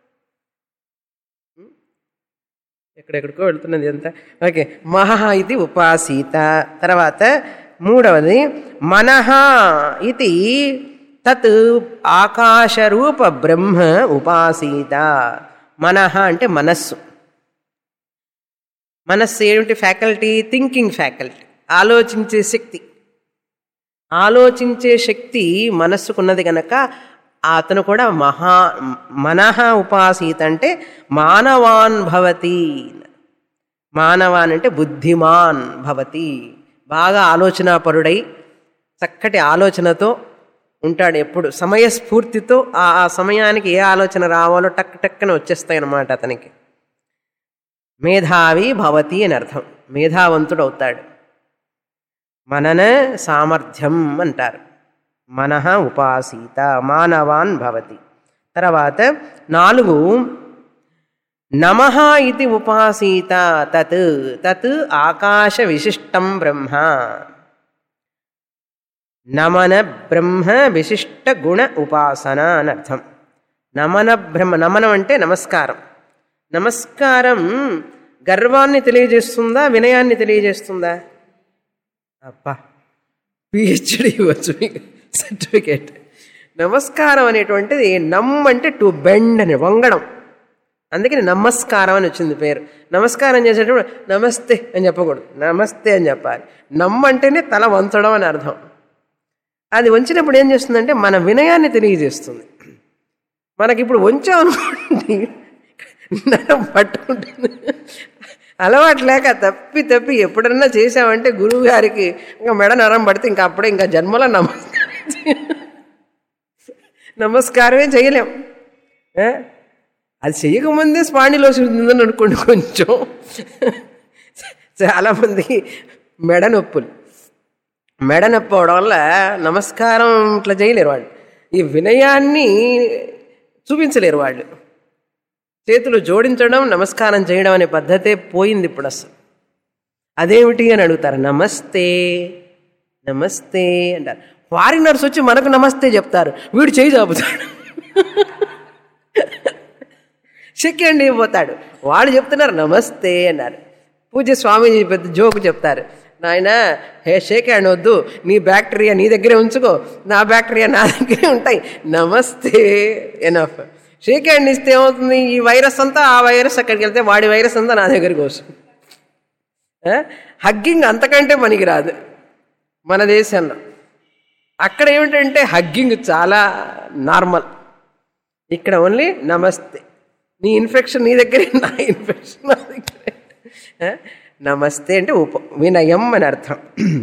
S1: ఎక్కడెక్కడికో వెళ్తున్నది ఎంత ఓకే మహా ఇది ఉపాసీత తర్వాత మూడవది మనహ ఇది తత్ ఆకాశరూప బ్రహ్మ ఉపాసీత మనహ అంటే మనస్సు మనస్సు ఏమిటి ఫ్యాకల్టీ థింకింగ్ ఫ్యాకల్టీ ఆలోచించే శక్తి ఆలోచించే శక్తి మనస్సుకున్నది గనక అతను కూడా మహా మనహ ఉపాసీత అంటే మానవాన్ భవతి మానవాన్ అంటే బుద్ధిమాన్ భవతి బాగా ఆలోచనాపరుడై చక్కటి ఆలోచనతో ఉంటాడు ఎప్పుడు సమయస్ఫూర్తితో ఆ ఆ సమయానికి ఏ ఆలోచన రావాలో టక్ టక్కన వచ్చేస్తాయి అన్నమాట అతనికి మేధావి భవతి అని అర్థం మేధావంతుడు అవుతాడు మనన సామర్థ్యం అంటారు మనః ఉపాసీత మానవాన్ భవతి తర్వాత నాలుగు నమః ఇది ఉపాసీత తత్ తత్ ఆకాశ విశిష్టం బ్రహ్మ నమన బ్రహ్మ విశిష్ట గుణ ఉపాసన అని అర్థం నమన బ్రహ్మ నమనం అంటే నమస్కారం నమస్కారం గర్వాన్ని తెలియజేస్తుందా వినయాన్ని తెలియజేస్తుందా అబ్బా పిహెచ్డి ఇవ్వచ్చు మీకు సర్టిఫికేట్ నమస్కారం అనేటువంటిది నమ్ అంటే టు బెండ్ అని వంగడం అందుకని నమస్కారం అని వచ్చింది పేరు నమస్కారం చేసేటప్పుడు నమస్తే అని చెప్పకూడదు నమస్తే అని చెప్పాలి నమ్ అంటేనే తల వంచడం అని అర్థం అది వంచినప్పుడు ఏం చేస్తుందంటే మన వినయాన్ని తెలియజేస్తుంది మనకి ఇప్పుడు వంచామనుకోండి నరం పట్టుకుంటుంది అలవాటు లేక తప్పి తప్పి ఎప్పుడన్నా చేసామంటే గురువు గారికి ఇంకా మెడ నరం పడితే ఇంకా అప్పుడే ఇంకా జన్మలో నమస్కారం చేయ- నమస్కారమే చేయలేం ఏ? అది చేయకముందే స్పాండిలోసి ఉందని అనుకోండి కొంచెం చాలామంది మెడ నొప్పులు మెడ నొప్పి అవడం వల్ల నమస్కారం ఇట్లా చేయలేరు వాళ్ళు ఈ వినయాన్ని చూపించలేరు వాళ్ళు చేతులు జోడించడం నమస్కారం చేయడం అనే పద్ధతే పోయింది ఇప్పుడు అసలు అదేమిటి అని అడుగుతారు నమస్తే నమస్తే అంటారు ఫారినర్స్ వచ్చి మనకు నమస్తే చెప్తారు వీడు చేయి చాపుతాడు సెకండ్ పోతాడు వాళ్ళు చెప్తున్నారు నమస్తే అన్నారు పూజ స్వామీజీ పెద్ద జోకు చెప్తారు నాయన హే షేక్ హ్యాండ్ వద్దు నీ బ్యాక్టీరియా నీ దగ్గరే ఉంచుకో నా బ్యాక్టీరియా నా దగ్గరే ఉంటాయి నమస్తే ఎనఫ్ షేక్ హ్యాండ్ ఇస్తే ఏమవుతుంది ఈ వైరస్ అంతా ఆ వైరస్ అక్కడికి వెళ్తే వాడి వైరస్ అంతా నా దగ్గరికి వస్తుంది హగ్గింగ్ అంతకంటే పనికిరాదు మన దేశంలో అక్కడ ఏమిటంటే హగ్గింగ్ చాలా నార్మల్ ఇక్కడ ఓన్లీ నమస్తే నీ ఇన్ఫెక్షన్ నీ దగ్గరే నా ఇన్ఫెక్షన్ నా దగ్గరే ఆ? నమస్తే అంటే ఉప వినయం అని అర్థం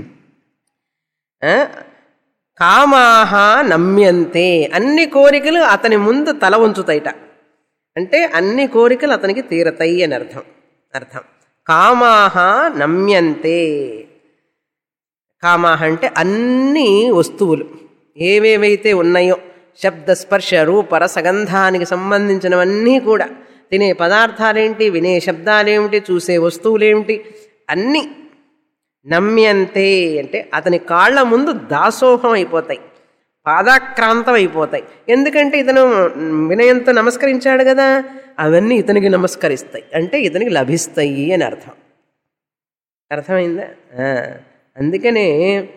S1: ఆ? కామాహ నమ్యంతే అన్ని కోరికలు అతని ముందు తల ఉంచుతాయిట అంటే అన్ని కోరికలు అతనికి తీరతాయి అని అర్థం అర్థం కామాహ నమ్యంతే కామాహ అంటే అన్ని వస్తువులు ఏవేవైతే ఉన్నాయో శబ్ద స్పర్శ రూప రసగంధానికి సంబంధించినవన్నీ కూడా తినే పదార్థాలేంటి వినే శబ్దాలేమిటి చూసే వస్తువులేమిటి అన్నీ నమ్యంతే అంటే అతని కాళ్ళ ముందు దాసోహం అయిపోతాయి పాదాక్రాంతం అయిపోతాయి ఎందుకంటే ఇతను వినయంతో నమస్కరించాడు కదా అవన్నీ ఇతనికి నమస్కరిస్తాయి అంటే ఇతనికి లభిస్తాయి అని అర్థం అర్థమైందా ఆ, అందుకనే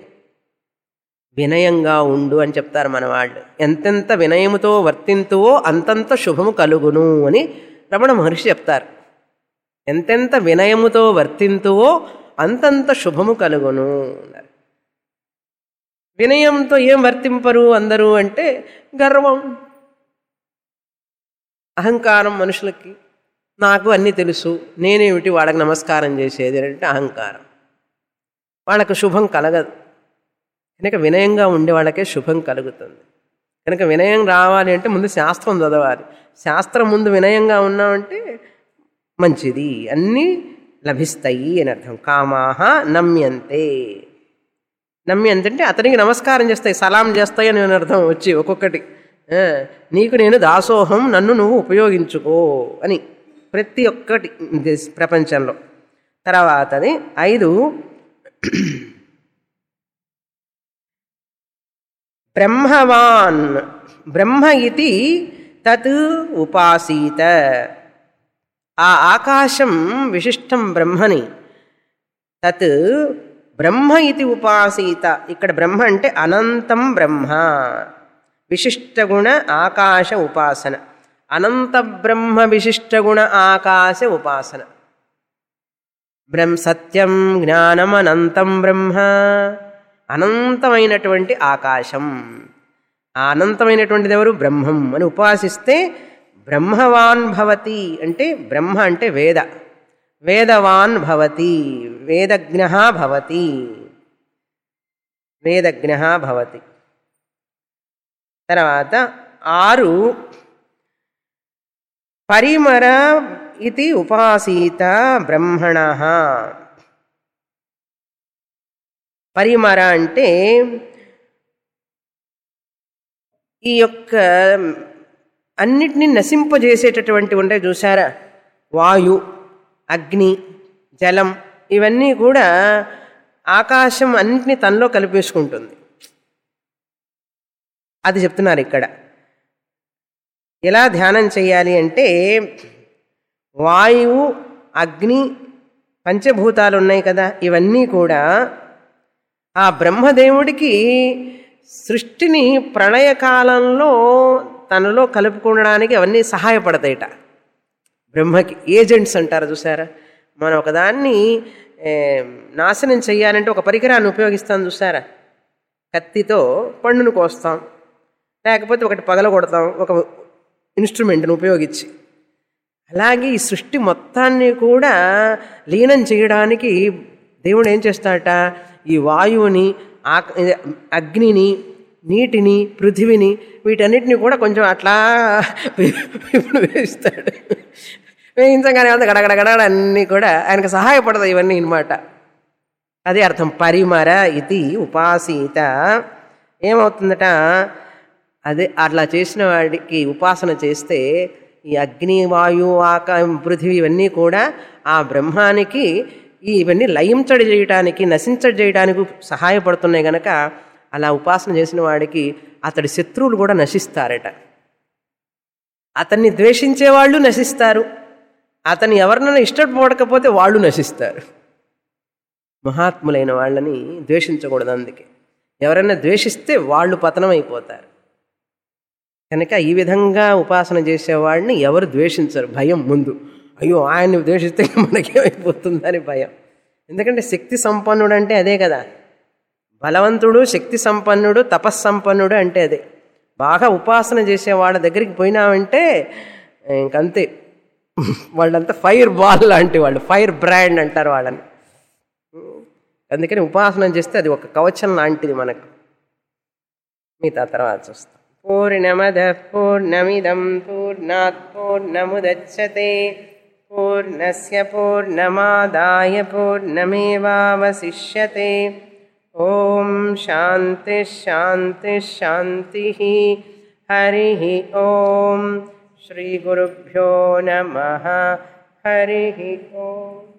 S1: వినయంగా ఉండు అని చెప్తారు మన వాళ్ళు ఎంతెంత వినయముతో వర్తింతువో అంతంత శుభము కలుగును అని రమణ మహర్షి చెప్తారు ఎంతెంత వినయముతో వర్తింతువో అంతంత శుభము కలుగును అన్నారు వినయంతో ఏం వర్తింపరు అందరూ అంటే గర్వం అహంకారం మనుషులకి నాకు అన్నీ తెలుసు నేనేమిటి వాళ్ళకి నమస్కారం చేసేది అంటే అహంకారం వాళ్ళకు శుభం కలగదు కనుక వినయంగా ఉండే వాళ్ళకే శుభం కలుగుతుంది కనుక వినయం రావాలి అంటే ముందు శాస్త్రం చదవాలి శాస్త్రం ముందు వినయంగా ఉన్నామంటే మంచిది అన్నీ లభిస్తాయి అని అర్థం కామాహ నమ్యంతే నమ్యంతే అంటే అతనికి నమస్కారం చేస్తాయి సలాం చేస్తాయి అని అర్థం వచ్చి ఒక్కొక్కటి ఆ, నీకు నేను దాసోహం నన్ను నువ్వు ఉపయోగించుకో అని ప్రతి ఒక్కటి దేశ- ప్రపంచంలో తర్వాతది ఐదు బ్రహ్మవాన్ బ్రహ్మ ఇది తత్ ఉపాసీత ఆ ఆకాశం విశిష్టం బ్రహ్మని తత్ బ్రహ్మ ఇది ఉపాసీత ఇక్కడ బ్రహ్మ అంటే అనంతం బ్రహ్మ విశిష్టగుణ ఆకాశ ఉపాసన అనంత బ్రహ్మ విశిష్టగుణ ఆకాశ ఉపాసన బ్రహ్మ సత్యం జ్ఞానం అనంతం బ్రహ్మ అనంతమైనటువంటి ఆకాశం ఆ అనంతమైనటువంటిది ఎవరు బ్రహ్మం అని ఉపాసిస్తే బ్రహ్మవాన్ భవతి అంటే బ్రహ్మ అంటే వేద వేదవాన్ భవతి వేదజ్ఞ భవతి వేదజ్ఞ భవతి తర్వాత ఆరు పరిమర ఇది ఉపాసీత బ్రహ్మణ పరిమర అంటే ఈ యొక్క అన్నిటినీ నశింపజేసేటటువంటి ఉంటాయి చూసారా వాయు అగ్ని జలం ఇవన్నీ కూడా ఆకాశం అన్నిటినీ తనలో కలిపేసుకుంటుంది అది చెప్తున్నారు ఇక్కడ ఎలా ధ్యానం చేయాలి అంటే వాయువు అగ్ని పంచభూతాలు ఉన్నాయి కదా ఇవన్నీ కూడా ఆ బ్రహ్మదేవుడికి సృష్టిని ప్రళయకాలంలో తనలో కలుపుకోవడానికి అవన్నీ సహాయపడతాయిట బ్రహ్మకి ఏజెంట్స్ అంటారు చూసారా మనం ఒకదాన్ని ఏ, నాశనం చెయ్యాలంటే ఒక పరికరాన్ని ఉపయోగిస్తాం చూసారా కత్తితో పండును కోస్తాం లేకపోతే ఒకటి పగలగొడతాం ఒక ఇన్స్ట్రుమెంట్ని ఉపయోగించి అలాగే ఈ సృష్టి మొత్తాన్ని కూడా లీనం చేయడానికి దేవుడు ఏం చేస్తాడట ఈ వాయువుని ఆక ఇది అగ్నిని నీటిని పృథివిని వీటన్నిటిని కూడా కొంచెం అట్లా ఇప్పుడు వేస్తాడు వేయించగానే అంత గడగడ గడగడ అన్నీ కూడా ఆయనకు సహాయపడతాయి ఇవన్నీ అనమాట అదే అర్థం పరిమర ఇది ఉపాసీత ఏమవుతుందట అదే అట్లా చేసిన వాడికి ఉపాసన చేస్తే ఈ అగ్ని వాయు ఆక పృథివీ ఇవన్నీ కూడా ఆ బ్రహ్మానికి ఈ ఇవన్నీ లయించడి చేయడానికి నశించడి చేయడానికి సహాయపడుతున్నాయి గనక అలా ఉపాసన చేసిన వాడికి అతడి శత్రువులు కూడా నశిస్తారట అతన్ని ద్వేషించే వాళ్ళు నశిస్తారు అతన్ని ఎవరినైనా ఇష్టపడకపోతే వాళ్ళు నశిస్తారు మహాత్ములైన వాళ్ళని ద్వేషించకూడదు అందుకే ఎవరైనా ద్వేషిస్తే వాళ్ళు పతనం అయిపోతారు కనుక ఈ విధంగా ఉపాసన చేసేవాడిని ఎవరు ద్వేషించరు భయం ముందు అయ్యో ఆయన్ని ద్వేషిస్తే మనకేమైపోతుందని భయం ఎందుకంటే శక్తి సంపన్నుడు అంటే అదే కదా బలవంతుడు శక్తి సంపన్నుడు తపస్సంపన్నుడు అంటే అదే బాగా ఉపాసన చేసే వాళ్ళ దగ్గరికి పోయినామంటే ఇంకంతే వాళ్ళంతా ఫైర్ బాల్ లాంటి వాళ్ళు ఫైర్ బ్రాండ్ అంటారు వాళ్ళని అందుకని ఉపాసన చేస్తే అది ఒక కవచం లాంటిది మనకు మిగతా తర్వాత చూస్తాం పూర్ణమద పూర్ణమిదం పూర్ణాత్ పూర్ణముదచ్చతే పూర్ణస్య పూర్ణమాదాయ పూర్ణమేవావశిష్యతే ఓం శాంతి శాంతి శాంతి హరి ఓం శ్రీ గురుభ్యో నమ హరి ఓం